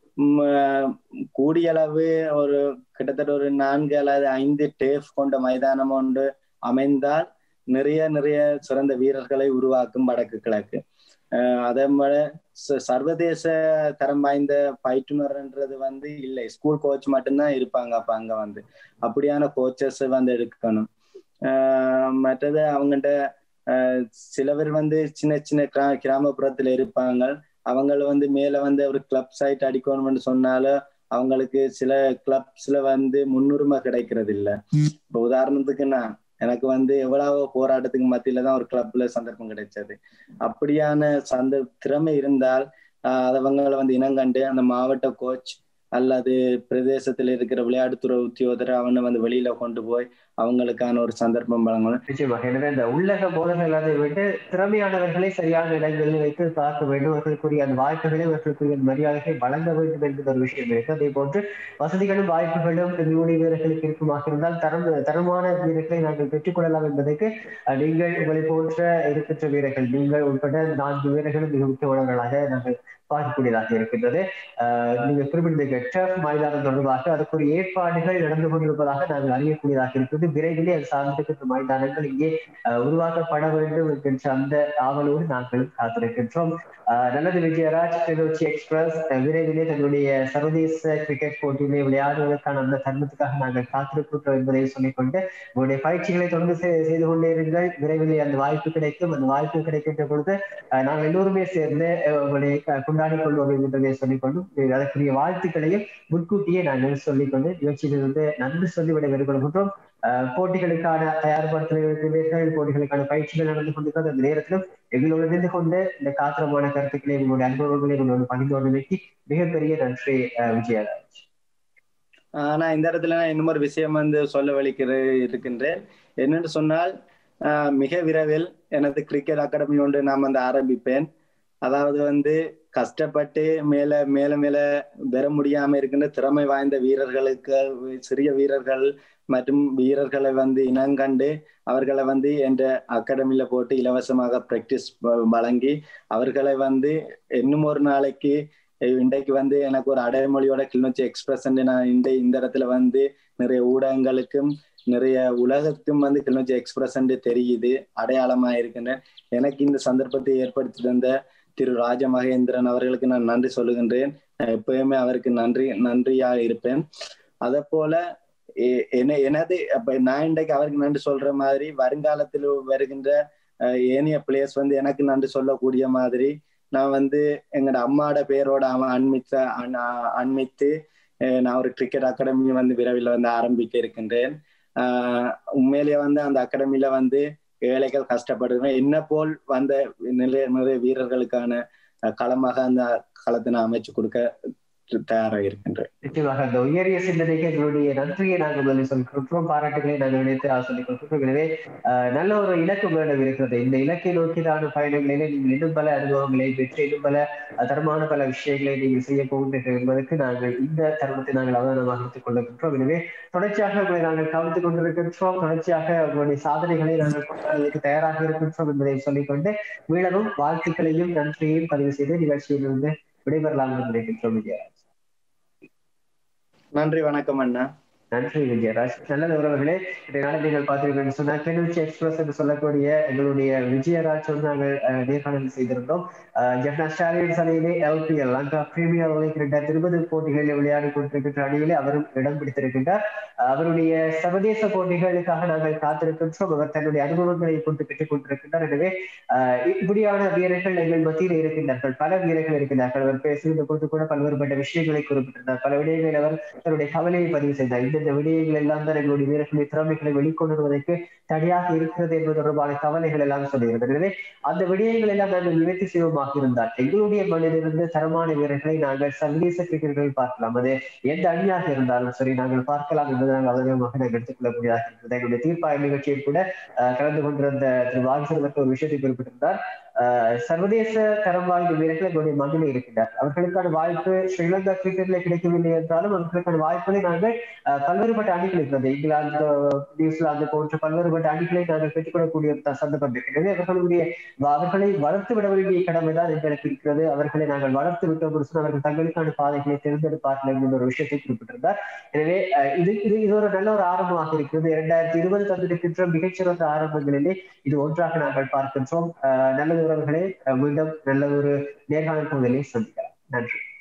கூடிய அளவு ஒரு கிட்டத்தட்ட ஒரு நான்கு அல்லது ஐந்து டேஃப் கொண்ட மைதானம் ஒன்று அமைந்தால் நிறைய நிறைய சிறந்த வீரர்களை உருவாக்கும் வடக்கு கிழக்கு அதே மாதிரி சர்வதேச தரம் வாய்ந்த பயிற்றுனர்ன்றது வந்து இல்லை ஸ்கூல் கோச் மட்டும்தான் இருப்பாங்க அப்ப அங்க வந்து அப்படியான கோச்சஸ் வந்து எடுக்கணும் மற்றது அவங்ககிட்ட சில பேர் வந்து சின்ன சின்ன கிரா கிராமப்புறத்துல இருப்பாங்க அவங்கள வந்து மேல வந்து ஒரு கிளப் சைட் அடிக்கணும்னு சொன்னாலும் அவங்களுக்கு சில கிளப்ஸ்ல வந்து முன்னுரிமை கிடைக்கிறது இல்ல இப்ப உதாரணத்துக்கு நான் எனக்கு வந்து எவ்வளவு போராட்டத்துக்கு மத்தியில தான் ஒரு கிளப்ல சந்தர்ப்பம் கிடைச்சது அப்படியான சந்த திறமை இருந்தால் அவங்களை வந்து இனங்கண்டு அந்த மாவட்ட கோச் அல்லது பிரதேசத்தில் இருக்கிற விளையாட்டுத்துறை உத்தியோகர் அவனை வந்து வெளியில கொண்டு போய் அவங்களுக்கான ஒரு சந்தர்ப்பம் வழங்கணும் நிச்சயமாக எனவே இந்த உள்ளக போதனை அதை விட்டு திறமையானவர்களை சரியான இடங்களில் வைத்து பார்க்க வேண்டும் அவர்களுக்குரிய அந்த வாய்ப்புகளை அவர்களுக்குரிய மரியாதைகளை வழங்க வேண்டும் என்பது ஒரு விஷயம் இருக்கு அதே போன்று வசதிகளும் வாய்ப்புகளும் யூனி வீரர்களுக்கு இருக்குமாக இருந்தால் தரம் தரமான வீரர்களை நாங்கள் பெற்றுக்கொள்ளலாம் என்பதற்கு நீங்கள் உங்களை போன்ற இருக்கின்ற வீரர்கள் நீங்கள் உட்பட நான்கு வீரர்களும் மிக முக்கியமானவர்களாக நாங்கள் பார்க்கக்கூடியதாக இருக்கின்றது நீங்க குறிப்பிட்ட டர்ஃப் மைதானம் தொடர்பாக அதுக்குரிய ஏற்பாடுகள் நடந்து கொண்டிருப்பதாக நாங்கள் அறியக்கூடியதாக இருக்கிறது விரைவிலே அது சார்ந்திருக்கின்ற மைதானங்கள் இங்கே உருவாக்கப்பட வேண்டும் என்கின்ற அந்த ஆவலோடு நாங்கள் காத்திருக்கின்றோம் நல்லது விஜயராஜ் கிளிநொச்சி எக்ஸ்பிரஸ் விரைவிலே தன்னுடைய சர்வதேச கிரிக்கெட் போட்டியிலே விளையாடுவதற்கான அந்த தருணத்துக்காக நாங்கள் காத்திருக்கின்றோம் என்பதை சொல்லிக்கொண்டு உங்களுடைய பயிற்சிகளை தொடர்ந்து செய்து கொண்டே இருங்கள் விரைவிலே அந்த வாய்ப்பு கிடைக்கும் அந்த வாய்ப்பு கிடைக்கின்ற பொழுது நாங்கள் எல்லோருமே சேர்ந்து உங்களை கொண்டாடி கொள்வோம் என்பதை சொல்லிக்கொண்டு அதற்குரிய வாழ்த்துக்களையும் முன்கூட்டியே நாங்கள் சொல்லிக்கொண்டு நிகழ்ச்சியிலிருந்து நன்றி சொல்லி விட விரும்புகின்றோம் போட்டிகளுக்கான தயார்படுத்துவீர்கள் போட்டிகளுக்கான பயிற்சிகள் நடந்து கொண்டிருக்கிறது அந்த நேரத்திலும் எங்களோடு இருந்து கொண்டு இந்த காத்திரமான கருத்துக்களை உங்களுடைய அனுபவங்களை உங்களோட பகிர்ந்து கொண்டமைக்கு மிகப்பெரிய நன்றி விஜயராஜ் ஆனா இந்த இடத்துல நான் இன்னொரு விஷயம் வந்து சொல்ல வலிக்கிற இருக்கின்றேன் என்னன்னு சொன்னால் மிக விரைவில் எனது கிரிக்கெட் அகாடமி ஒன்று நான் வந்து ஆரம்பிப்பேன் அதாவது வந்து கஷ்டப்பட்டு மேல மேல மேல பெற முடியாம இருக்கின்ற திறமை வாய்ந்த வீரர்களுக்கு சிறிய வீரர்கள் மற்றும் வீரர்களை வந்து இனங்கண்டு அவர்களை வந்து என்ற அகாடமியில போட்டு இலவசமாக பிராக்டிஸ் வழங்கி அவர்களை வந்து இன்னும் ஒரு நாளைக்கு இன்றைக்கு வந்து எனக்கு ஒரு அடைமொழியோட கிளிநொச்சி எக்ஸ்பிரஸ் நான் இந்த இந்த இடத்துல வந்து நிறைய ஊடகங்களுக்கும் நிறைய உலகத்துக்கும் வந்து கிளிநொச்சி எக்ஸ்பிரஸ் தெரியுது அடையாளமா இருக்கின்றேன் எனக்கு இந்த சந்தர்ப்பத்தை ஏற்படுத்தி தந்த திரு ராஜ மகேந்திரன் அவர்களுக்கு நான் நன்றி சொல்லுகின்றேன் எப்பயுமே அவருக்கு நன்றி நன்றியா இருப்பேன் அத போல என்ன எனது அப்ப நான் இன்றைக்கு அவருக்கு நன்றி சொல்ற மாதிரி வருங்காலத்தில் வருகின்ற ஏனைய பிளேயர்ஸ் வந்து எனக்கு நன்றி சொல்லக்கூடிய மாதிரி நான் வந்து எங்களோட அம்மாவோட பேரோட அவன் அண்மித்த அண்மித்து நான் ஒரு கிரிக்கெட் அகாடமி வந்து விரைவில் வந்து ஆரம்பிக்க இருக்கின்றேன் ஆஹ் உண்மையிலேயே வந்து அந்த அகாடமியில வந்து ஏழைகள் கஷ்டப்படுறேன் என்ன போல் வந்த நிறைய நிறைய வீரர்களுக்கான களமாக அந்த களத்தை நான் அமைச்சு கொடுக்க தயாராக இருக்கின்றேன் நிச்சயமாக அந்த உயரிய சிந்தனைக்கு எங்களுடைய நன்றியை நாங்கள் முதலில் சொல்லிக்கொள்கிறோம் பாராட்டுகளை நாங்கள் நினைத்து சொல்லிக் கொள்கிறோம் எனவே நல்ல ஒரு இலக்கு உங்களிடம் இருக்கிறது இந்த இலக்கை நோக்கிதான பயணங்களிலே நீங்கள் இன்னும் பல அனுபவங்களை பெற்று இன்னும் பல தரமான பல விஷயங்களை நீங்கள் செய்ய போகின்றீர்கள் என்பதற்கு நாங்கள் இந்த தருணத்தை நாங்கள் அவதானமாக எடுத்துக் கொள்ளுகின்றோம் எனவே தொடர்ச்சியாக உங்களை நாங்கள் கவனித்துக் கொண்டிருக்கின்றோம் தொடர்ச்சியாக உங்களுடைய சாதனைகளை நாங்கள் கொண்டாடுவதற்கு தயாராக இருக்கின்றோம் என்பதை சொல்லிக்கொண்டு மீளவும் வாழ்த்துக்களையும் நன்றியையும் பதிவு செய்து நிகழ்ச்சியிலிருந்து விடைபெறலாம் என்று நினைக்கின்றோம் விஜயராஜ் நன்றி வணக்கம் அண்ணா நன்றி விஜயராஜ் நல்ல உறவுகளே நாளை நீங்கள் பார்த்தீர்கள் சொன்னா கிளிநொச்சி எக்ஸ்பிரஸ் என்று சொல்லக்கூடிய எங்களுடைய விஜயராஜ் வந்து நாங்கள் நேர்காணல் செய்திருந்தோம் ஜெஃப்னா ஸ்டாலியன்ஸ் அணியிலே எல்பிஎல் லங்கா பிரீமியர் லீக் இரண்டாயிரத்தி இருபது போட்டிகளில் விளையாடி கொண்டிருக்கின்ற அணியிலே அவரும் இடம் பிடித்திருக்கின்றார் அவருடைய சர்வதேச போட்டிகளுக்காக நாங்கள் காத்திருக்கின்றோம் அவர் தன்னுடைய அனுபவங்களை கொண்டு பெற்றுக் கொண்டிருக்கின்றார் எனவே இப்படியான வீரர்கள் எங்கள் மத்தியில் இருக்கின்றார்கள் பல வீரர்கள் இருக்கின்றார்கள் அவர் பேசுகின்ற போது கூட பல்வேறுபட்ட விஷயங்களை குறிப்பிட்டிருந்தார் பல விடயங்களில் அவர் தன்னுடைய கவலையை பதிவு செய்தார் இந்தந்த விடயங்கள் எல்லாம் தான் எங்களுடைய வீரர்களுடைய திறமைகளை வெளிக்கொண்டு வருவதற்கு தடையாக இருக்கிறது என்பது தொடர்பான கவலைகள் எல்லாம் சொல்லுகிறது எனவே அந்த விடயங்கள் எல்லாம் நாங்கள் நிவர்த்தி செய்வோமாக இருந்தால் எங்களுடைய மண்ணிலிருந்து தரமான வீரர்களை நாங்கள் சர்வதேச கிரிக்கெட்டுகளில் பார்க்கலாம் அது எந்த அணியாக இருந்தாலும் சரி நாங்கள் பார்க்கலாம் என்பதை நாங்கள் அவசியமாக நாங்கள் எடுத்துக்கொள்ளக்கூடியதாக இருக்கிறது எங்களுடைய தீர்ப்பாய நிகழ்ச்சியில் கூட கலந்து கொண்டிருந்த திரு வாகிசர் ஒரு விஷயத்தை குறிப்பிட்டிருந்தார் சர்வதேச தரம் வாய்ந்த வீரர்கள் எங்களுடைய மண்ணில் இருக்கின்றார் அவர்களுக்கான வாய்ப்பு ஸ்ரீலங்கா கிரிக்கெட்ல கிடைக்கவில்லை என்றாலும் அவர்களுக்கான வாய்ப்புகளை நாங்கள் பல்வேறுபட்ட அணிகள் இருக்கிறது இங்கிலாந்து நியூசிலாந்து போன்ற பல்வேறுபட்ட அணிகளை நாங்கள் பெற்றுக்கொள்ளக்கூடிய சந்தர்ப்பம் இருக்கிறது அவர்களுடைய அவர்களை வளர்த்து விட வேண்டிய கடமைதான் எங்களுக்கு இருக்கிறது அவர்களை நாங்கள் வளர்த்து விட்டோம் ஒரு அவர்கள் தங்களுக்கான பாதைகளை தேர்ந்தெடுப்பார்கள் என்கிற ஒரு விஷயத்தை குறிப்பிட்டிருந்தார் எனவே இது இது இது ஒரு நல்ல ஒரு ஆரம்பமாக இருக்கிறது இரண்டாயிரத்தி இருபது தந்திருக்கின்ற மிகச்சிறந்த ஆரம்பங்களிலே இது ஒன்றாக நாங்கள் பார்க்கின்றோம் நல்லது உறவுகளே மீண்டும் நல்ல ஒரு நேர்காணல் பகுதியிலே சந்திக்கலாம் நன்றி